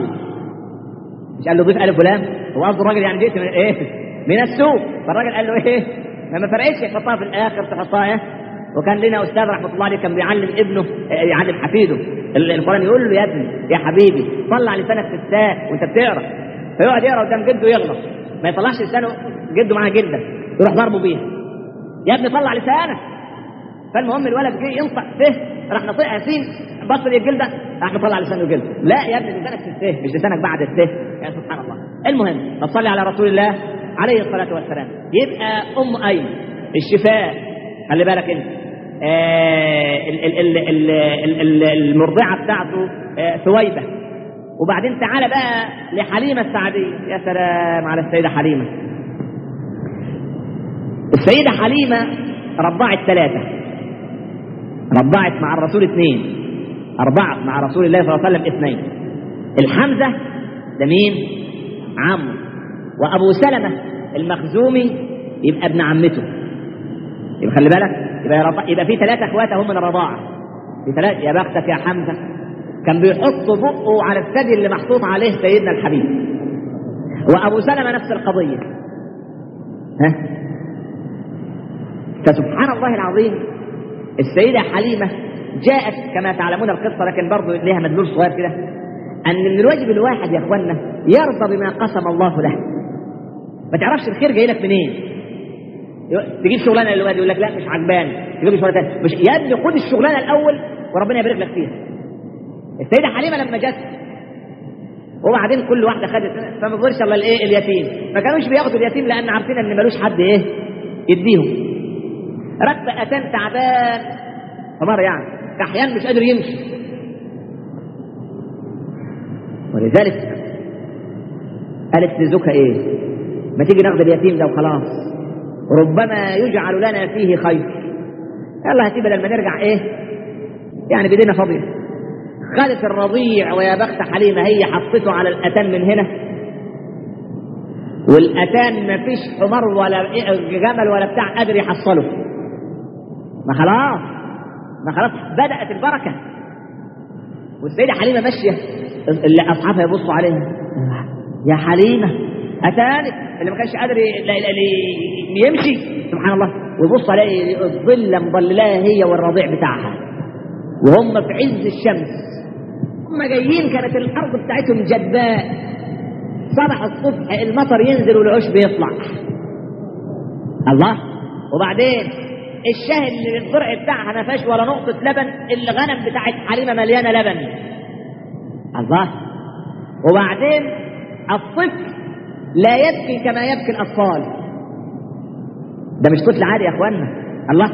مش قال له ضيف الف ولام هو قصده الراجل يعني جئت من ايه من السوق فالراجل قال له ايه ما فرقتش يحطها في الاخر تحطها ايه وكان لنا استاذ رحمه الله عليه كان بيعلم ابنه يعلم حفيده القران يقول له يا ابني يا حبيبي طلع لسانك في الساق وانت بتقرا فيقعد يقرا قدام جده يغلط ما يطلعش لسانه جده معاه جلده يروح ضربه بيها يا ابني طلع لسانك فالمهم الولد جه ينطق فه راح نطقها سين بص الجلده راح مطلع لسانه جلده لا يا ابني لسانك في السه مش لسانك بعد السه يا سبحان الله المهم فصلي على رسول الله عليه الصلاه والسلام يبقى ام ايمن الشفاء خلي بالك انت آه ال ال ال ال ال المرضعه بتاعته آه ثويبه وبعدين تعالى بقى لحليمه السعديه يا سلام على السيده حليمه السيده حليمه رضعت ثلاثه رضعت مع الرسول اثنين أربعة مع رسول الله صلى الله عليه وسلم اثنين الحمزة ده مين؟ عمرو وأبو سلمة المخزومي يبقى ابن عمته يبقى خلي بالك يبقى, يرضع يبقى في ثلاثة اخوات هم من الرضاعة في ثلاثة يا بختك يا حمزة كان بيحط بقه على الثدي اللي محطوط عليه سيدنا الحبيب وأبو سلمة نفس القضية ها فسبحان الله العظيم السيدة حليمة جاءت كما تعلمون القصة لكن برضه لها مدلول صغير كده أن من الواجب الواحد يا إخوانا يرضى بما قسم الله له ما تعرفش الخير جاي لك منين تجيب شغلانه للواد يقول لك لا مش عجباني تجيب شغلانه ثانيه مش يا ابني خد الشغلانه الاول وربنا يبارك لك فيها السيده حليمه لما جت وبعدين كل واحده خدت فما بيقولش الله الايه اليتيم ما كانوش بياخدوا اليتيم لان عارفين ان ملوش حد ايه يديهم ركب اتان تعبان حمار يعني كحيان مش قادر يمشي ولذلك قالت لزوجها ايه ما تيجي ناخد اليتيم ده وخلاص ربما يجعل لنا فيه خير يلا هاتي بدل ما نرجع ايه يعني بدينا فاضيه خدت الرضيع ويا بخت حليمه هي حطته على الاتان من هنا والاتان ما فيش حمار ولا جمل ولا بتاع قادر يحصله ما خلاص ما خلاص بدات البركه والسيده حليمه ماشيه اللي اصحابها يبصوا عليها يا حليمه اتانك اللي ما كانش قادر ي- لا- لا- لا- يمشي سبحان الله ويبص عليه الظل مضللاها هي والرضيع بتاعها وهم في عز الشمس هم جايين كانت الارض بتاعتهم جدباء صبح الصبح المطر ينزل والعش بيطلع الله وبعدين الشاه اللي الضرع بتاعها ما فيهاش ولا نقطة لبن الغنم بتاعت حليمة مليانة لبن الله وبعدين الطفل لا يبكي كما يبكي الأطفال ده مش طفل عادي يا اخوانا الله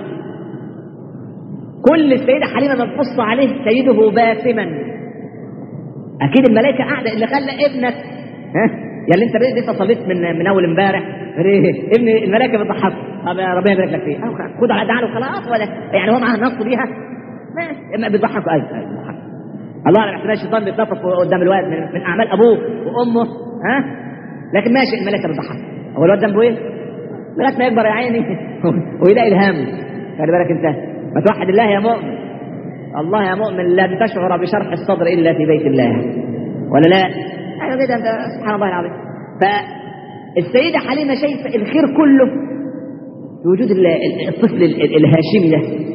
كل السيدة حليمة ما تبص عليه سيده باسما أكيد الملائكة قاعدة اللي خلى ابنك ها يا اللي أنت لسه صليت من من أول امبارح إيه؟ ابن الملائكة بتضحك طب يا ربنا يبارك لك فيه أو خد على دعاله خلاص ولا يعني هو معاه نص بيها ماشي بيضحكوا أيوه أيوه بيضحكوا. الله انا احتمال الشيطان بيتنطط قدام الواد من, من اعمال ابوه وامه ها لكن ماشي الملائكه بتضحك هو الواد ذنبه ايه؟ لغايه ما يكبر يا عيني ويلاقي الهم خلي بالك انت ما توحد الله يا مؤمن الله يا مؤمن لن تشعر بشرح الصدر الا في بيت الله ولا لا؟ ايوه كده انت سبحان الله العظيم فالسيده حليمه شايفه الخير كله في وجود ال- ال- الطفل ال- ال- الهاشمي ده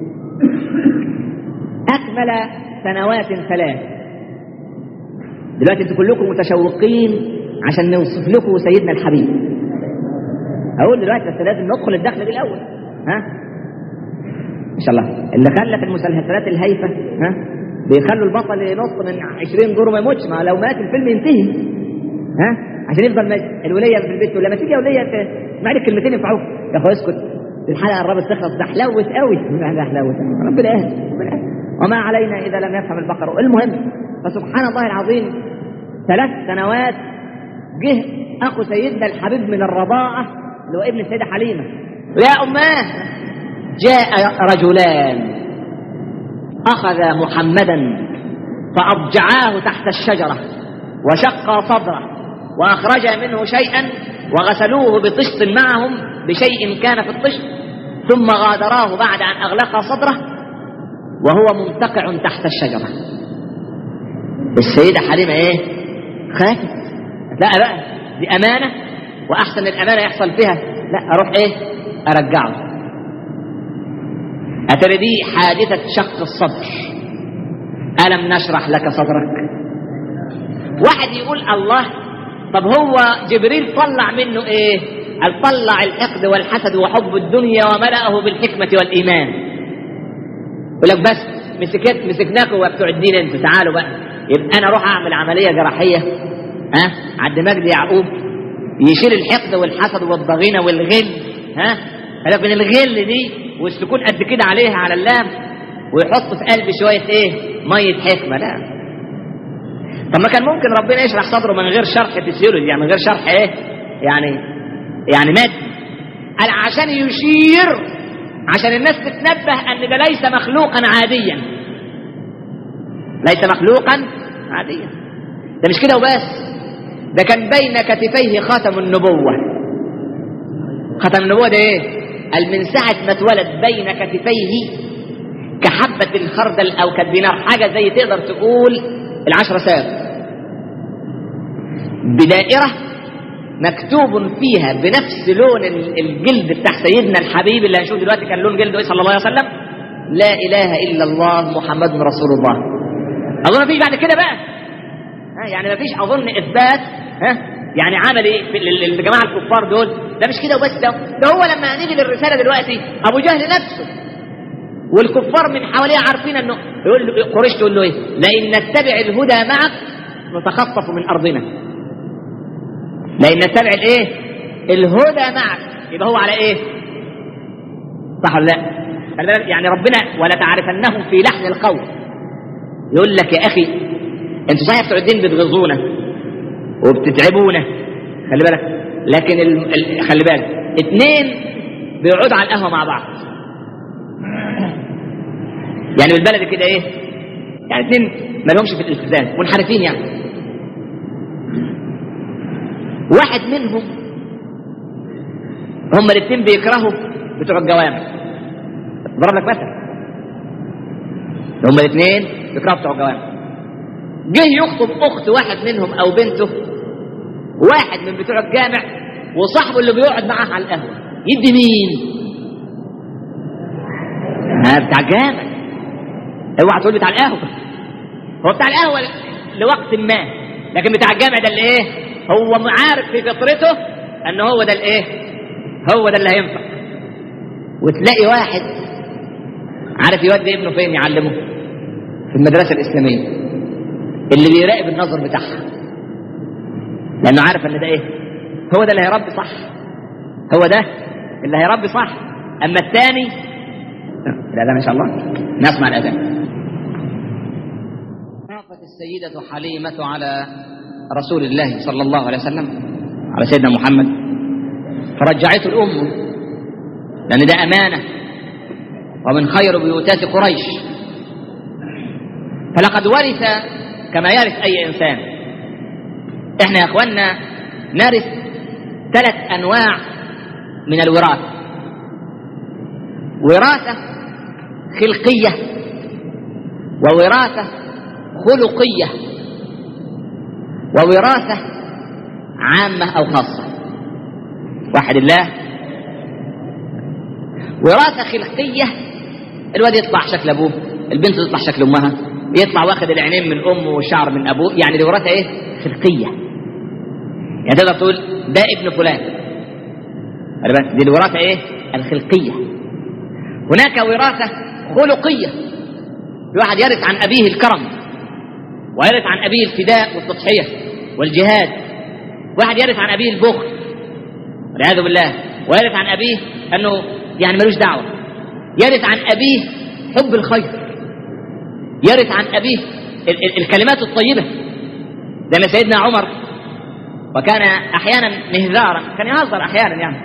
اكمل سنوات ثلاث دلوقتي انتوا كلكم متشوقين عشان نوصف لكم سيدنا الحبيب اقول دلوقتي بس لازم ندخل الدخل دي الاول ها ان شاء الله اللي خلى في المسلسلات الهايفه ها بيخلوا البطل ينط من 20 دور وما يموتش ما لو مات الفيلم ينتهي ها عشان يفضل ماشي الوليه في البيت تقول لما تيجي يا وليه ت- اسمعي لك كلمتين ينفعوك يا اخويا اسكت الحلقه قربت تخلص ده حلوت قوي ده حلوت ربنا يهدي ربنا يهدي. وما علينا اذا لم يفهم البقر المهم فسبحان الله العظيم ثلاث سنوات جه اخو سيدنا الحبيب من الرضاعه اللي هو ابن السيده حليمه يا اماه جاء رجلان اخذ محمدا فاضجعاه تحت الشجره وشق صدره واخرج منه شيئا وغسلوه بطشت معهم بشيء كان في الطشت ثم غادراه بعد ان اغلق صدره وهو منتقع تحت الشجره السيده حليمه ايه خافت لا بقى دي امانه واحسن الامانه يحصل فيها لا اروح ايه ارجعه اترى دي حادثه شق الصدر الم نشرح لك صدرك واحد يقول الله طب هو جبريل طلع منه ايه قال طلع الحقد والحسد وحب الدنيا وملأه بالحكمة والإيمان يقول لك بس مسكت مسكناكم وبتوع الدين انتوا تعالوا بقى يبقى انا اروح اعمل عمليه جراحيه ها عند مجدي يعقوب يشيل الحقد والحسد والضغينه والغل ها قال من الغل دي والسكون قد كده عليها على اللام ويحط في قلبي شويه ايه ميه حكمه لا طب ما كان ممكن ربنا يشرح صدره من غير شرح فيسيولوجي يعني من غير شرح ايه يعني يعني مادي قال عشان يشير عشان الناس تتنبه ان ده ليس مخلوقا عاديا ليس مخلوقا عاديا ده مش كده وبس ده كان بين كتفيه خاتم النبوة خاتم النبوة ده ايه قال من ساعة ما اتولد بين كتفيه كحبة الخردل او كالدينار حاجة زي تقدر تقول العشرة ساب بدائرة مكتوب فيها بنفس لون الجلد بتاع سيدنا الحبيب اللي هنشوف دلوقتي كان لون جلده ايه صلى الله عليه وسلم لا اله الا الله محمد رسول الله اظن مفيش بعد كده بقى ها يعني مفيش اظن اثبات ها يعني عمل ايه في ال- ال- الجماعه الكفار دول ده مش كده وبس ده, ده هو لما هنيجي للرساله دلوقتي ابو جهل نفسه والكفار من حواليه عارفين انه يقول له قريش تقول له ايه لئن نتبع الهدى معك نتخطف من ارضنا لان نتبع الايه الهدى معك يبقى هو على ايه صح ولا لا خلي بالك يعني ربنا ولا تعرفنهم في لحن القول يقول لك يا اخي انتوا صحيح بتوع الدين بتغزونا وبتتعبونا خلي بالك لكن ال... ال... خلي بالك اتنين بيقعدوا على القهوه مع بعض يعني بالبلد كده ايه يعني اتنين ما لهمش في الالتزام منحرفين يعني واحد منهم هم الاثنين بيكرهوا بتوع الجوامع ضرب لك مثل هم الاثنين بيكرهوا بتوع الجوامع جه يخطب اخت واحد منهم او بنته واحد من بتوع الجامع وصاحبه اللي بيقعد معاه على القهوه يدي مين؟ ها بتاع الجامع اوعى تقول بتاع القهوه هو بتاع القهوه لوقت ما لكن بتاع الجامع ده اللي ايه؟ هو عارف في فطرته ان هو ده الايه؟ هو ده اللي هينفع وتلاقي واحد عارف يودي ابنه فين يعلمه في المدرسه الاسلاميه اللي بيراقب النظر بتاعها لانه عارف ان ده ايه هو ده اللي هيربي صح هو ده اللي هيربي صح اما الثاني الاذان ان شاء الله نسمع الاذان وقفت السيدة حليمة على رسول الله صلى الله عليه وسلم على سيدنا محمد فرجعته الأم لأن ده أمانة ومن خير بيوتات قريش فلقد ورث كما يرث أي إنسان إحنا يا إخواننا نرث ثلاث أنواع من الوراثة وراثة خلقية ووراثة خلقية ووراثة عامة أو خاصة واحد الله وراثة خلقية الواد يطلع شكل أبوه البنت تطلع شكل أمها يطلع واخد العينين من أمه والشعر من أبوه يعني دي وراثة إيه خلقية يعني تقدر تقول ده ابن فلان دي الوراثة إيه الخلقية هناك وراثة خلقية الواحد يرث عن أبيه الكرم ويرث عن أبيه الفداء والتضحية والجهاد واحد يرث عن أبيه البخل والعياذ بالله ويرث عن أبيه أنه يعني ملوش دعوة يرث عن أبيه حب الخير يرث عن أبيه ال- ال- الكلمات الطيبة زي ما سيدنا عمر وكان أحيانا مهذارا كان يهزر أحيانا يعني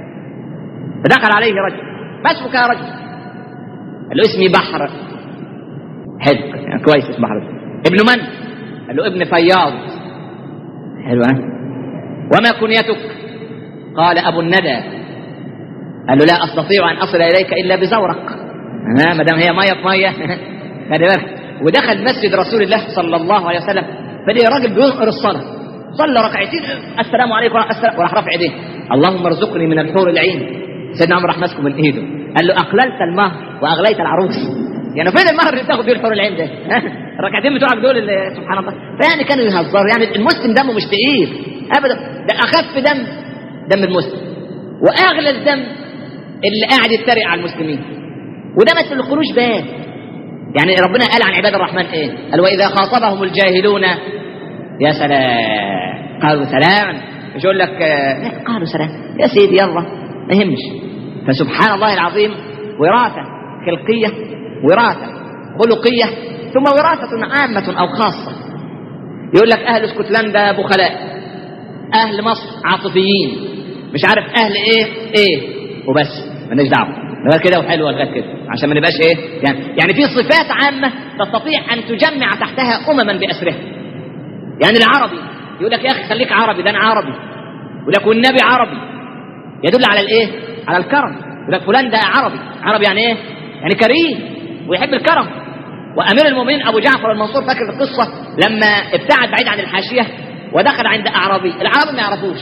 فدخل عليه رجل ما اسمك يا رجل قال له اسمي بحر حلو يعني كويس اسم بحر ابن من قال له ابن فياض حلو ها وما كنيتك قال ابو الندى قال له لا استطيع ان اصل اليك الا بزورق ها ما دام هي ميه في ميه خلي بالك ودخل مسجد رسول الله صلى الله عليه وسلم فلقي راجل بينقر الصلاه صلى ركعتين السلام عليكم ورحمه السلام وراح رافع ايديه اللهم ارزقني من الحور العين سيدنا عمر راح ماسكه من ايده قال له اقللت المهر واغليت العروس يعني فين المهر اللي تاخد بيه الحور العين ده الركعتين بتوعك دول اللي سبحان الله فيعني كانوا يهزروا يعني المسلم دمه مش تقيل ابدا ده اخف دم دم المسلم واغلى الدم اللي قاعد يتريق على المسلمين وده ما تدخلوش باب يعني ربنا قال عن عباد الرحمن ايه قال واذا خاطبهم الجاهلون يا سلام قالوا سلاما مش يقول لك آه، قالوا سلام يا سيدي يلا ما يهمش فسبحان الله العظيم وراثة خلقية وراثة خلقية ثم وراثة عامة أو خاصة يقول لك أهل اسكتلندا بخلاء أهل مصر عاطفيين مش عارف أهل إيه إيه وبس مالناش دعوة غير كده وحلوة لغاية كده عشان ما نبقاش إيه يعني يعني في صفات عامة تستطيع أن تجمع تحتها أمما بأسرها يعني العربي يقول لك يا أخي خليك عربي ده أنا عربي يقول لك والنبي عربي يدل على الإيه على الكرم يقول لك فلان ده عربي عربي يعني إيه يعني كريم ويحب الكرم وامير المؤمنين ابو جعفر المنصور فاكر القصه لما ابتعد بعيد عن الحاشيه ودخل عند اعرابي الاعرابي ما يعرفوش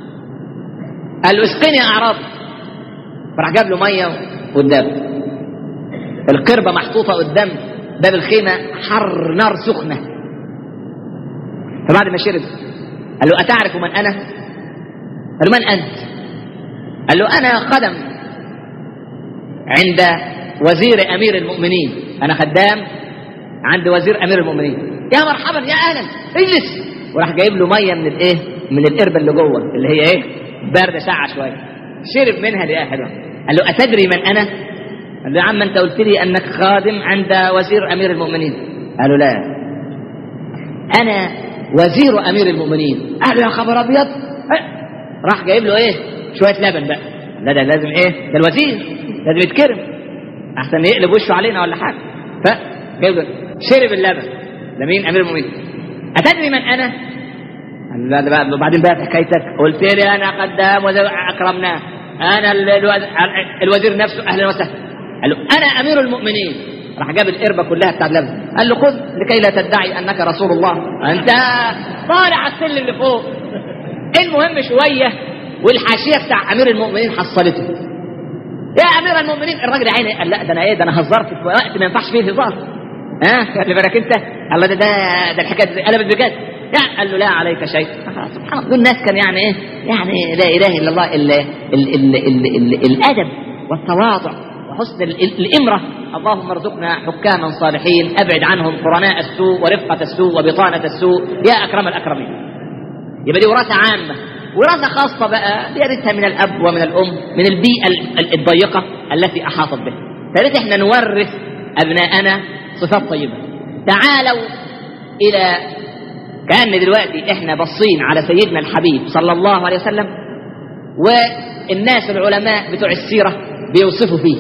قال له اسقني يا اعرابي فراح جاب له ميه قدامه القربه محطوطه قدام باب الخيمه حر نار سخنه فبعد ما شرب قال له اتعرف من انا قال له من انت قال له انا خدم عند وزير امير المؤمنين انا خدام عند وزير امير المؤمنين يا مرحبا يا اهلا اجلس وراح جايب له ميه من الايه من القربه اللي جوه اللي هي ايه بارده ساعه شويه شرب منها دي حلوه قال له اتدري من انا قال له يا عم انت قلت لي انك خادم عند وزير امير المؤمنين قال له لا انا وزير امير المؤمنين قال له يا خبر ابيض إيه؟ راح جايب له ايه شويه لبن بقى لا ده لازم ايه ده الوزير لازم يتكرم احسن يقلب وشه علينا ولا حاجه فجايب له شرب اللبن ده مين امير المؤمنين اتدري من انا قال لا ده بقى وبعدين بقى حكايتك قلت لي انا قدام وزير اكرمناه انا ال- الوز- الوزير نفسه اهلا وسهلا قال له انا امير المؤمنين راح جاب القربه كلها بتاع اللبن قال له خذ لكي لا تدعي انك رسول الله انت طالع على السلم اللي فوق المهم شويه والحاشيه بتاع امير المؤمنين حصلته يا امير المؤمنين الراجل عيني قال لا ده انا ايه ده انا هزرت في وقت ما ينفعش فيه هزار ها خلي بالك انت الله ده ده ده الحكايه دي قلبت بجد لا قال له لا عليك شيء خلاص سبحان الله دول الناس كان يعني ايه يعني لا اله الا الله ال ال ال ال ال الادب والتواضع وحسن ال- ال- الامره اللهم ارزقنا حكاما صالحين ابعد عنهم قرناء السوء ورفقه السوء وبطانه السوء يا اكرم الاكرمين يبقى دي وراثه عامه وراثه خاصه بقى بيرثها من الاب ومن الام من البيئه ال- ال- الضيقه التي احاطت به فلذلك احنا نورث ابناءنا صفات طيبه تعالوا الى كان دلوقتي احنا باصين على سيدنا الحبيب صلى الله عليه وسلم والناس العلماء بتوع السيره بيوصفوا فيه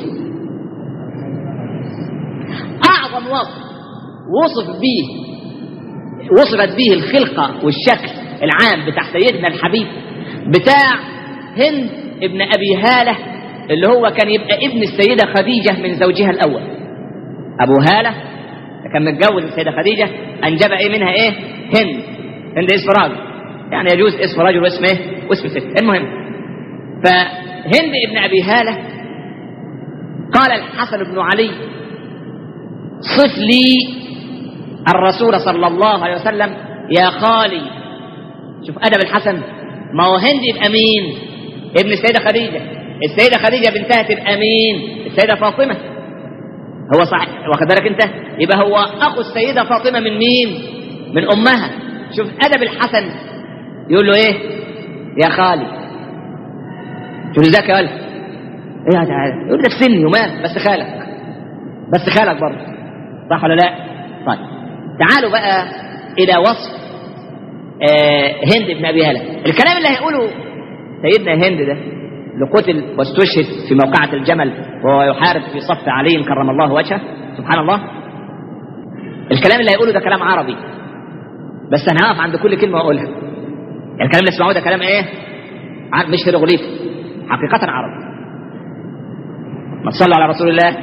اعظم وصف وصف به وصفت به الخلقة والشكل العام بتاع سيدنا الحبيب بتاع هند ابن أبي هالة اللي هو كان يبقى ابن السيدة خديجة من زوجها الأول أبو هالة كان متجوز السيدة خديجة أنجب إيه منها إيه هند هند اسم راجل يعني يجوز اسم رجل واسم إيه واسم ست المهم فهند ابن أبي هالة قال الحسن بن علي صف لي الرسول صلى الله عليه وسلم يا خالي شوف ادب الحسن ما هو هند يبقى مين ابن السيده خديجه السيده خديجه بنتها تبقى مين السيده فاطمه هو صحيح واخد بالك انت يبقى هو اخو السيده فاطمه من مين من امها شوف ادب الحسن يقول له ايه يا خالي شوف ازيك يا ولد ايه يا تعالى يقول لك سني ومال بس خالك بس خالك برضه صح ولا لا طيب تعالوا بقى الى وصف آه هند بن ابي هاله الكلام اللي هيقوله سيدنا هند ده اللي قتل واستشهد في موقعة الجمل وهو يحارب في صف علي كرم الله وجهه سبحان الله الكلام اللي هيقوله ده كلام عربي بس انا هقف عند كل كلمه واقولها يعني الكلام اللي اسمعوه ده كلام ايه ع- مش هيروغليفي حقيقة عربي ما تصلوا على رسول الله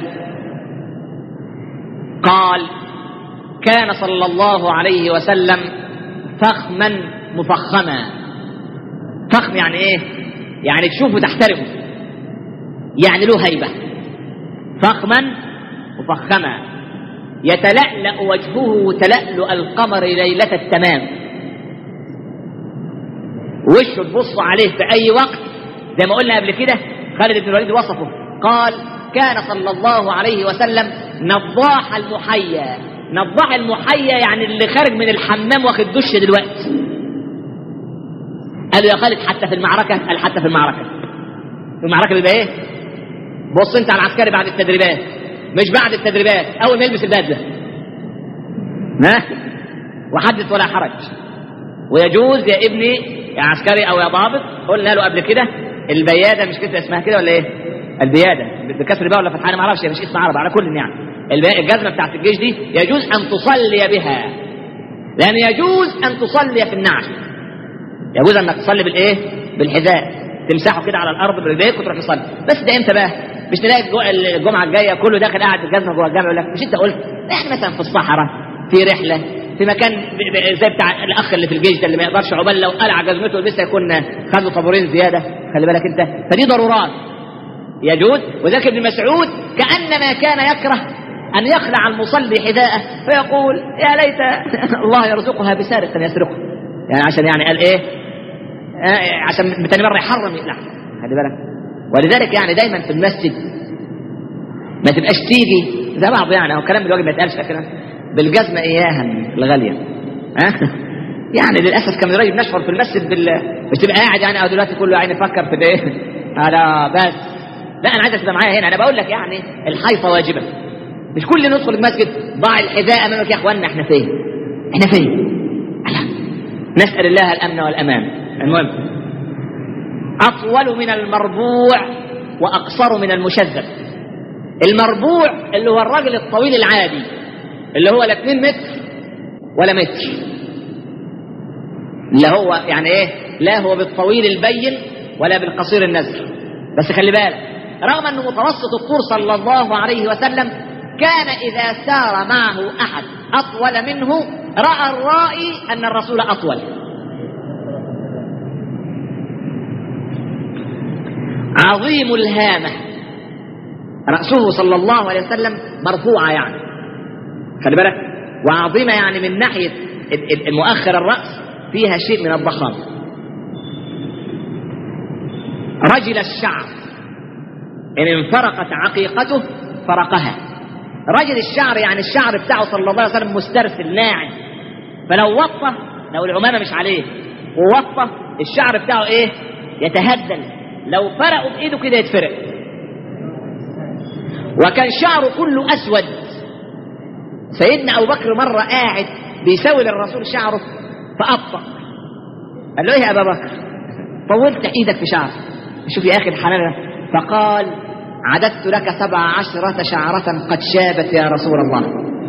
قال كان صلى الله عليه وسلم فخما مفخما فخم يعني ايه يعني تشوفه تحترمه يعني له هيبة فخما مفخما يتلألأ وجهه تلألؤ القمر ليلة التمام وشه تبص عليه في أي وقت زي ما قلنا قبل كده خالد بن الوليد وصفه قال كان صلى الله عليه وسلم نضاح المحيا نضاح المحيا يعني اللي خارج من الحمام واخد دش دلوقتي قالوا يا خالد حتى في المعركة قال حتى في المعركة في المعركة بيبقى ايه بص انت على العسكري بعد التدريبات مش بعد التدريبات اول ما يلبس البدلة ها وحدث ولا حرج ويجوز يا ابني يا عسكري او يا ضابط قلنا له قبل كده البياده مش كده اسمها كده ولا ايه؟ البياده بكسر بقى ولا فتحانه ما اعرفش مش اسم عربي على كل يعني البي- الجزمه بتاعت الجيش دي يجوز ان تصلي بها لان يجوز ان تصلي في النعش يجوز انك تصلي بالايه؟ بالحذاء تمسحه كده على الارض برجليك وتروح تصلي بس ده امتى بقى؟ مش تلاقي الجو- الجمعه الجايه كله داخل قاعد بالجزمه جوه الجامع يقول لك مش انت قلت احنا مثلا في الصحراء في رحله في مكان ب- ب- زي بتاع الاخ اللي في الجيش ده اللي ما يقدرش عقبال لو قلع جزمته ولسه يكون خد له طابورين زياده خلي بالك انت فدي ضرورات يجوز وذلك ابن مسعود كانما كان يكره ان يخلع المصلي حذاءه فيقول يا ليت الله يرزقها بسارق يسرقه يعني عشان يعني قال ايه آه، عشان تاني مره يحرم يقلع خلي بالك ولذلك يعني دايما في المسجد ما تبقاش تيجي زي بعض يعني هو كلام بالواجب ما يتقالش كده بالجزمه اياها الغاليه ها يعني للاسف كان قريب نشعر في المسجد بال مش تبقى قاعد يعني او دلوقتي كله يعني يفكر في ايه هذا بس لا انا عايزك تبقى معايا هنا انا بقول لك يعني الحيطه واجبه مش كل ندخل المسجد ضع الحذاء امامك يا اخوانا احنا فين احنا فين نسأل الله الأمن والأمان المهم أطول من المربوع وأقصر من المشذب المربوع اللي هو الرجل الطويل العادي اللي هو لا 2 متر ولا متر اللي هو يعني ايه لا هو بالطويل البين ولا بالقصير النزل بس خلي بالك رغم انه متوسط الطول صلى الله عليه وسلم كان اذا سار معه احد اطول منه راى الرائي ان الرسول اطول عظيم الهامه راسه صلى الله عليه وسلم مرفوعه يعني خلي بالك وعظيمه يعني من ناحيه المؤخر الراس فيها شيء من الضخامه رجل الشعر ان انفرقت عقيقته فرقها رجل الشعر يعني الشعر بتاعه صلى الله عليه وسلم مسترسل ناعم فلو وطى لو العمامه مش عليه ووطى الشعر بتاعه ايه يتهدل لو فرقه بايده كده يتفرق وكان شعره كله اسود سيدنا ابو بكر مره قاعد بيساوي للرسول شعره فابطا قال له ايه يا ابا بكر طولت ايدك في شعر شوف يا اخي الحلال فقال عددت لك سبع عشرة شعرة قد شابت يا رسول الله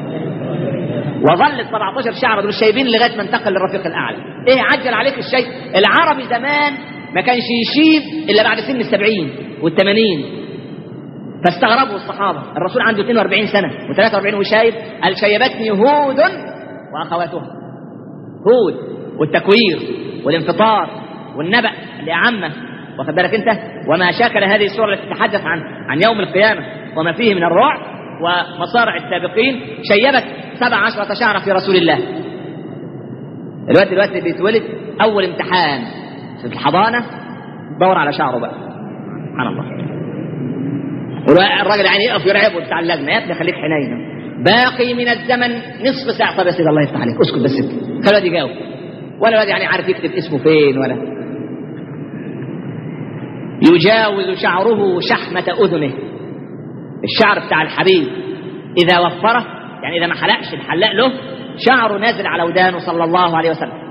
وظلت 17 شعرة دول شايبين لغاية ما انتقل للرفيق الأعلى إيه عجل عليك الشيء العربي زمان ما كانش يشيب إلا بعد سن السبعين والثمانين فاستغربوا الصحابة الرسول عنده 42 سنة و43 وشايب قال شيبتني هود وأخواتها هود والتكوير والانفطار والنبأ اللي عامة واخد بالك انت وما شاكل هذه السوره التي تتحدث عن عن يوم القيامه وما فيه من الرعب ومصارع السابقين شيبت سبع عشرة شعرة في رسول الله الواد دلوقتي بيتولد اول امتحان في الحضانه دور على شعره بقى سبحان الله الراجل يعني يقف يرعبه بتاع اللجنه يا ابني خليك حنين باقي من الزمن نصف ساعه طب يا سيدي الله يفتح عليك اسكت بس خلي الواد يجاوب ولا الواد يعني عارف يكتب اسمه فين ولا يجاوز شعره شحمة أذنه الشعر بتاع الحبيب إذا وفره يعني إذا ما حلقش الحلاق له شعره نازل على ودانه صلى الله عليه وسلم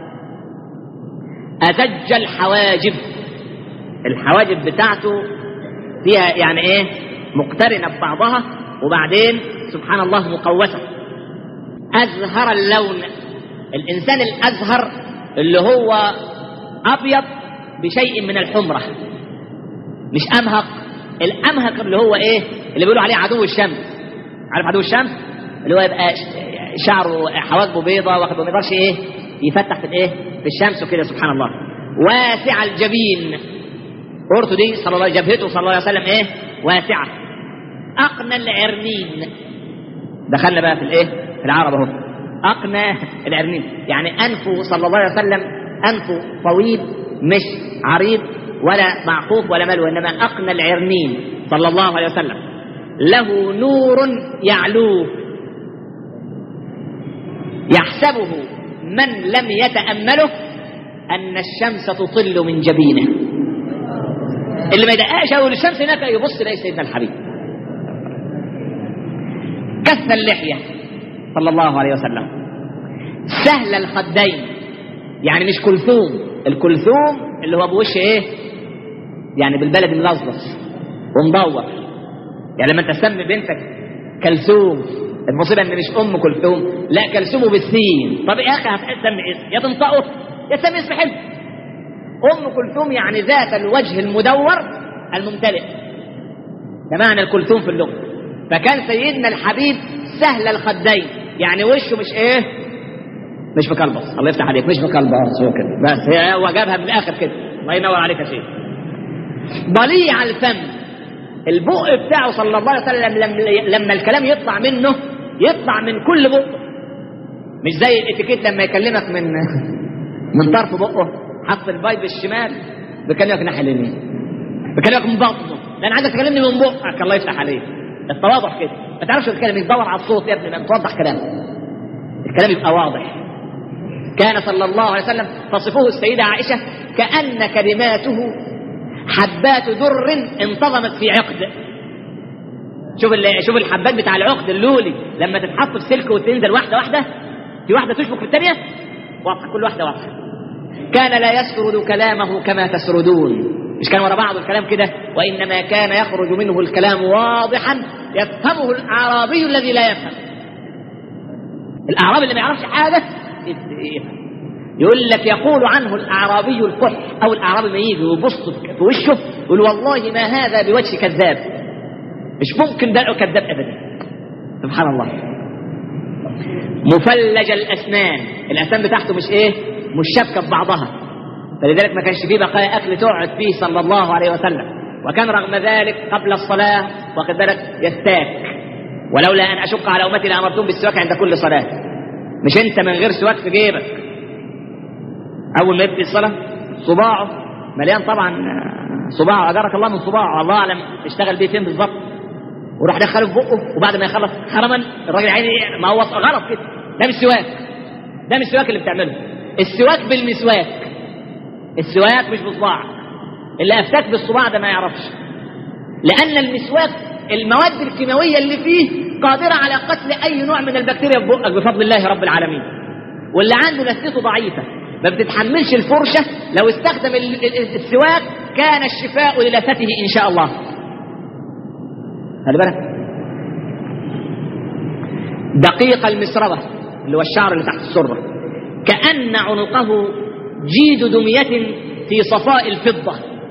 أزج الحواجب الحواجب بتاعته فيها يعني إيه مقترنة ببعضها وبعدين سبحان الله مقوسة أزهر اللون الإنسان الأزهر اللي هو أبيض بشيء من الحمرة مش امهق الامهق اللي هو ايه اللي بيقولوا عليه عدو الشمس عارف عدو الشمس اللي هو يبقى شعره حواجبه بيضة واخد ما يقدرش ايه يفتح في الايه في الشمس وكده سبحان الله واسع الجبين قرته دي صلى الله جبهته صلى الله عليه وسلم ايه واسعه اقنى العرنين دخلنا بقى في الايه في العرب اهو اقنى العرنين يعني انفه صلى الله عليه وسلم انفه طويل مش عريض ولا معقوف ولا ملو انما اقنى العرنين صلى الله عليه وسلم له نور يعلوه يحسبه من لم يتامله ان الشمس تطل من جبينه اللي ما يدققش اول الشمس هناك يبص يلاقي سيدنا الحبيب كث اللحيه صلى الله عليه وسلم سهل الخدين يعني مش كلثوم الكلثوم اللي هو بوش ايه يعني بالبلد ملظلظ ومدور يعني لما انت تسمي بنتك كلثوم المصيبه ان مش ام كلثوم لا كلثوم بالسين طب يا اخي هتسمي اسم يا تنطقه يا تسمي اسم حلو ام كلثوم يعني ذات الوجه المدور الممتلئ ده معنى الكلثوم في اللغه فكان سيدنا الحبيب سهل الخدين يعني وشه مش ايه مش مكلبص الله يفتح عليك مش مكلبص هو كده بس هو جابها من الاخر كده الله ينور عليك يا شيخ ضليع الفم البق بتاعه صلى الله عليه وسلم لما, لما الكلام يطلع منه يطلع من كل بقه مش زي الاتيكيت لما يكلمك من من طرف بقه حط البايب الشمال بيكلمك ناحيه اليمين بيكلمك من بطنه لان عايزك تكلمني من بقك الله يفتح عليك التواضع كده ما تعرفش تتكلم تدور على الصوت يا ابني ما توضح كلامك الكلام يبقى واضح كان صلى الله عليه وسلم تصفه السيدة عائشة كأن كلماته حبات در انتظمت في عقد شوف شوف الحبات بتاع العقد اللولي لما تتحط في سلك وتنزل واحده واحده في واحده تشبك في الثانيه واضحه كل واحده واضحه كان لا يسرد كلامه كما تسردون مش كان ورا بعض الكلام كده وإنما كان يخرج منه الكلام واضحا يفهمه الأعرابي الذي لا يفهم الأعرابي اللي ما يعرفش حاجة يفهم يقول لك يقول عنه الأعرابي القح أو الأعرابي ما يجي ويبص في وشه يقول والله ما هذا بوجه كذاب مش ممكن ده كذاب أبدا سبحان الله مفلج الأسنان الأسنان بتاعته مش إيه مش شابكة ببعضها فلذلك ما كانش فيه بقايا أكل تقعد فيه صلى الله عليه وسلم وكان رغم ذلك قبل الصلاة واخد بالك يستاك ولولا أن أشق على أمتي لأمرتهم بالسواك عند كل صلاة مش أنت من غير سواك في جيبك اول ما يبدا الصلاه صباعه مليان طبعا صباعه اجرك الله من صباعه الله اعلم اشتغل بيه فين بالظبط وراح دخله في بقه وبعد ما يخلص حرما الراجل عيني ما هو غلط كده ده مش سواك ده مش سواك اللي بتعمله السواك بالمسواك السواك مش بصباعك اللي افتاك بالصباع ده ما يعرفش لان المسواك المواد الكيماويه اللي فيه قادره على قتل اي نوع من البكتيريا في بقك بفضل الله رب العالمين واللي عنده نفسيته ضعيفه ما بتتحملش الفرشة لو استخدم السواك كان الشفاء للثته إن شاء الله خلي بالك دقيق المسربة اللي هو الشعر اللي تحت السرة كأن عنقه جيد دمية في صفاء الفضة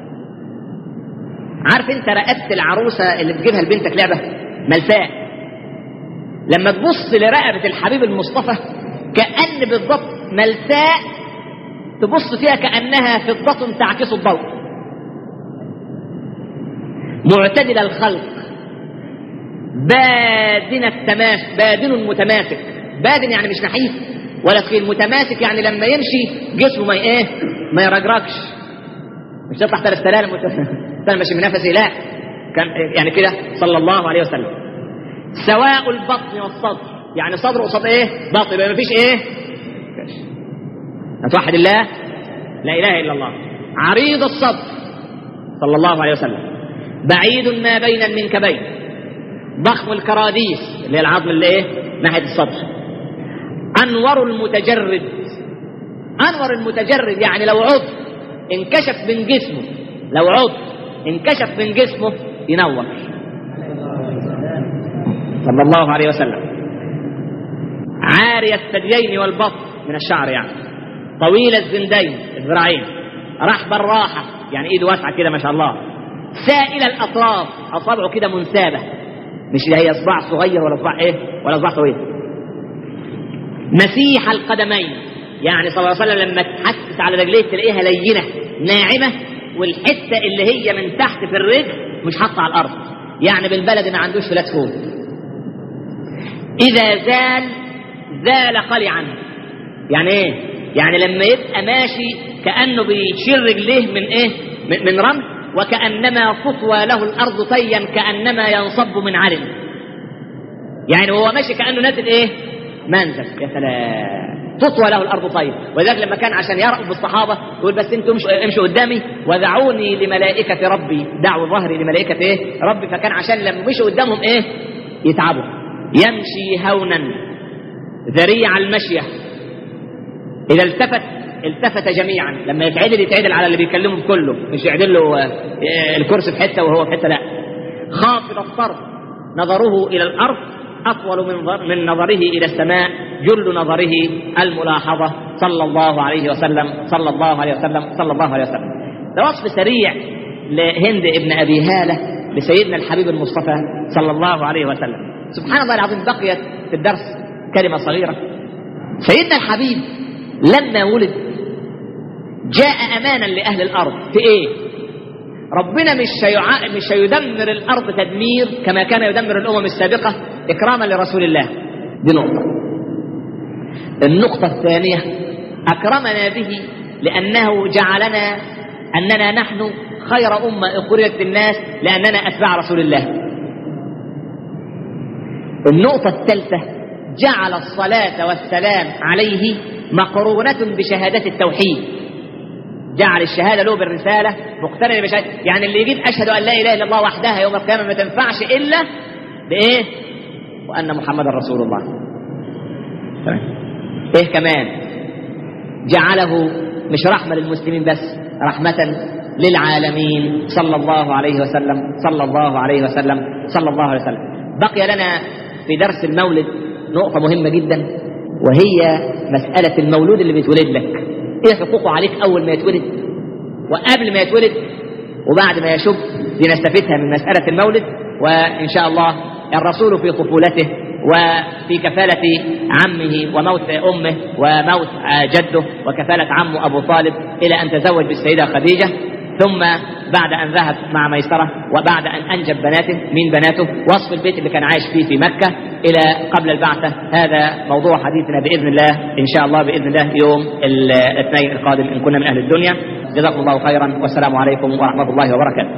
عارف انت رقبت العروسة اللي بتجيبها لبنتك لعبة ملفاء لما تبص لرقبة الحبيب المصطفى كأن بالضبط ملفاء تبص فيها كأنها فضة تعكس الضوء معتدل الخلق بادن التماس بادن متماسك بادن يعني مش نحيف ولا تخيل متماسك يعني لما يمشي جسمه ما ايه ما يرجرجش مش تطلع ثلاث سلالم وتستنى ماشي بنفسي لا كان يعني كده صلى الله عليه وسلم سواء البطن والصدر يعني صدر قصاد ايه بطن يبقى ما فيش ايه هتوحد الله لا اله الا الله عريض الصدر صلى الله عليه وسلم بعيد ما بين المنكبين ضخم الكراديس اللي هي العظم اللي ايه ناحيه الصدر انور المتجرد انور المتجرد يعني لو عضو انكشف من جسمه لو عضو انكشف من جسمه ينور صلى الله عليه وسلم عاري الثديين والبطن من الشعر يعني طويل الزندين الذراعين رحب الراحة يعني ايده واسعة كده ما شاء الله سائل الأطراف أصابعه كده منسابة مش اللي هي صباع صغير ولا صباع ايه ولا صباع طويل مسيح القدمين يعني صلى الله عليه وسلم لما تحسس على رجليه تلاقيها لينة ناعمة والحتة اللي هي من تحت في الرجل مش حاطة على الأرض يعني بالبلد ما عندوش فلات فوق إذا زال زال قلعا يعني ايه يعني لما يبقى ماشي كأنه بيشيل رجليه من ايه من, من رمل وكأنما تطوى له الأرض طيا كأنما ينصب من علم يعني وهو ماشي كأنه نازل ايه منزل يا سلام تطوى له الأرض طيا ولذلك لما كان عشان يرأب بالصحابة يقول بس انتوا امشوا, امشوا قدامي ودعوني لملائكة ربي دعوا ظهري لملائكة ايه ربي فكان عشان لما مشوا قدامهم ايه يتعبوا يمشي هونا ذريع المشية إذا التفت التفت جميعا لما يتعدل يتعدل على اللي بيكلمهم كله مش يعدل له الكرسي في حته وهو في حته لا خافض الطرف نظره الى الارض اطول من من نظره الى السماء جل نظره الملاحظه صلى الله عليه وسلم صلى الله عليه وسلم صلى الله عليه وسلم ده وصف سريع لهند ابن ابي هاله لسيدنا الحبيب المصطفى صلى الله عليه وسلم سبحان الله العظيم بقيت في الدرس كلمه صغيره سيدنا الحبيب لما ولد جاء امانا لاهل الارض في ايه ربنا مش هيع... مش هيدمر الارض تدمير كما كان يدمر الامم السابقه اكراما لرسول الله دي نقطه النقطه الثانيه اكرمنا به لانه جعلنا اننا نحن خير امه اخرجت للناس لاننا اتباع رسول الله النقطه الثالثه جعل الصلاه والسلام عليه مقرونة بشهادة التوحيد جعل الشهادة له بالرسالة مقترنة بشهادة يعني اللي يجيب أشهد أن لا إله إلا الله وحدها يوم القيامة ما تنفعش إلا بإيه؟ وأن محمدا رسول الله إيه كمان؟ جعله مش رحمة للمسلمين بس رحمة للعالمين صلى الله عليه وسلم صلى الله عليه وسلم صلى الله عليه وسلم بقي لنا في درس المولد نقطة مهمة جدا وهي مسألة المولود اللي بيتولد لك ايه حقوقه عليك اول ما يتولد وقبل ما يتولد وبعد ما يشب دي نستفيدها من مسألة المولد وإن شاء الله الرسول في طفولته وفي كفالة عمه وموت أمه وموت جده وكفالة عمه أبو طالب إلى أن تزوج بالسيدة خديجة ثم بعد أن ذهب مع ميسرة وبعد أن أنجب بناته من بناته وصف البيت اللي كان عايش فيه في مكة إلى قبل البعثة هذا موضوع حديثنا بإذن الله إن شاء الله بإذن الله يوم الاثنين القادم إن كنا من أهل الدنيا جزاكم الله خيرا والسلام عليكم ورحمة الله وبركاته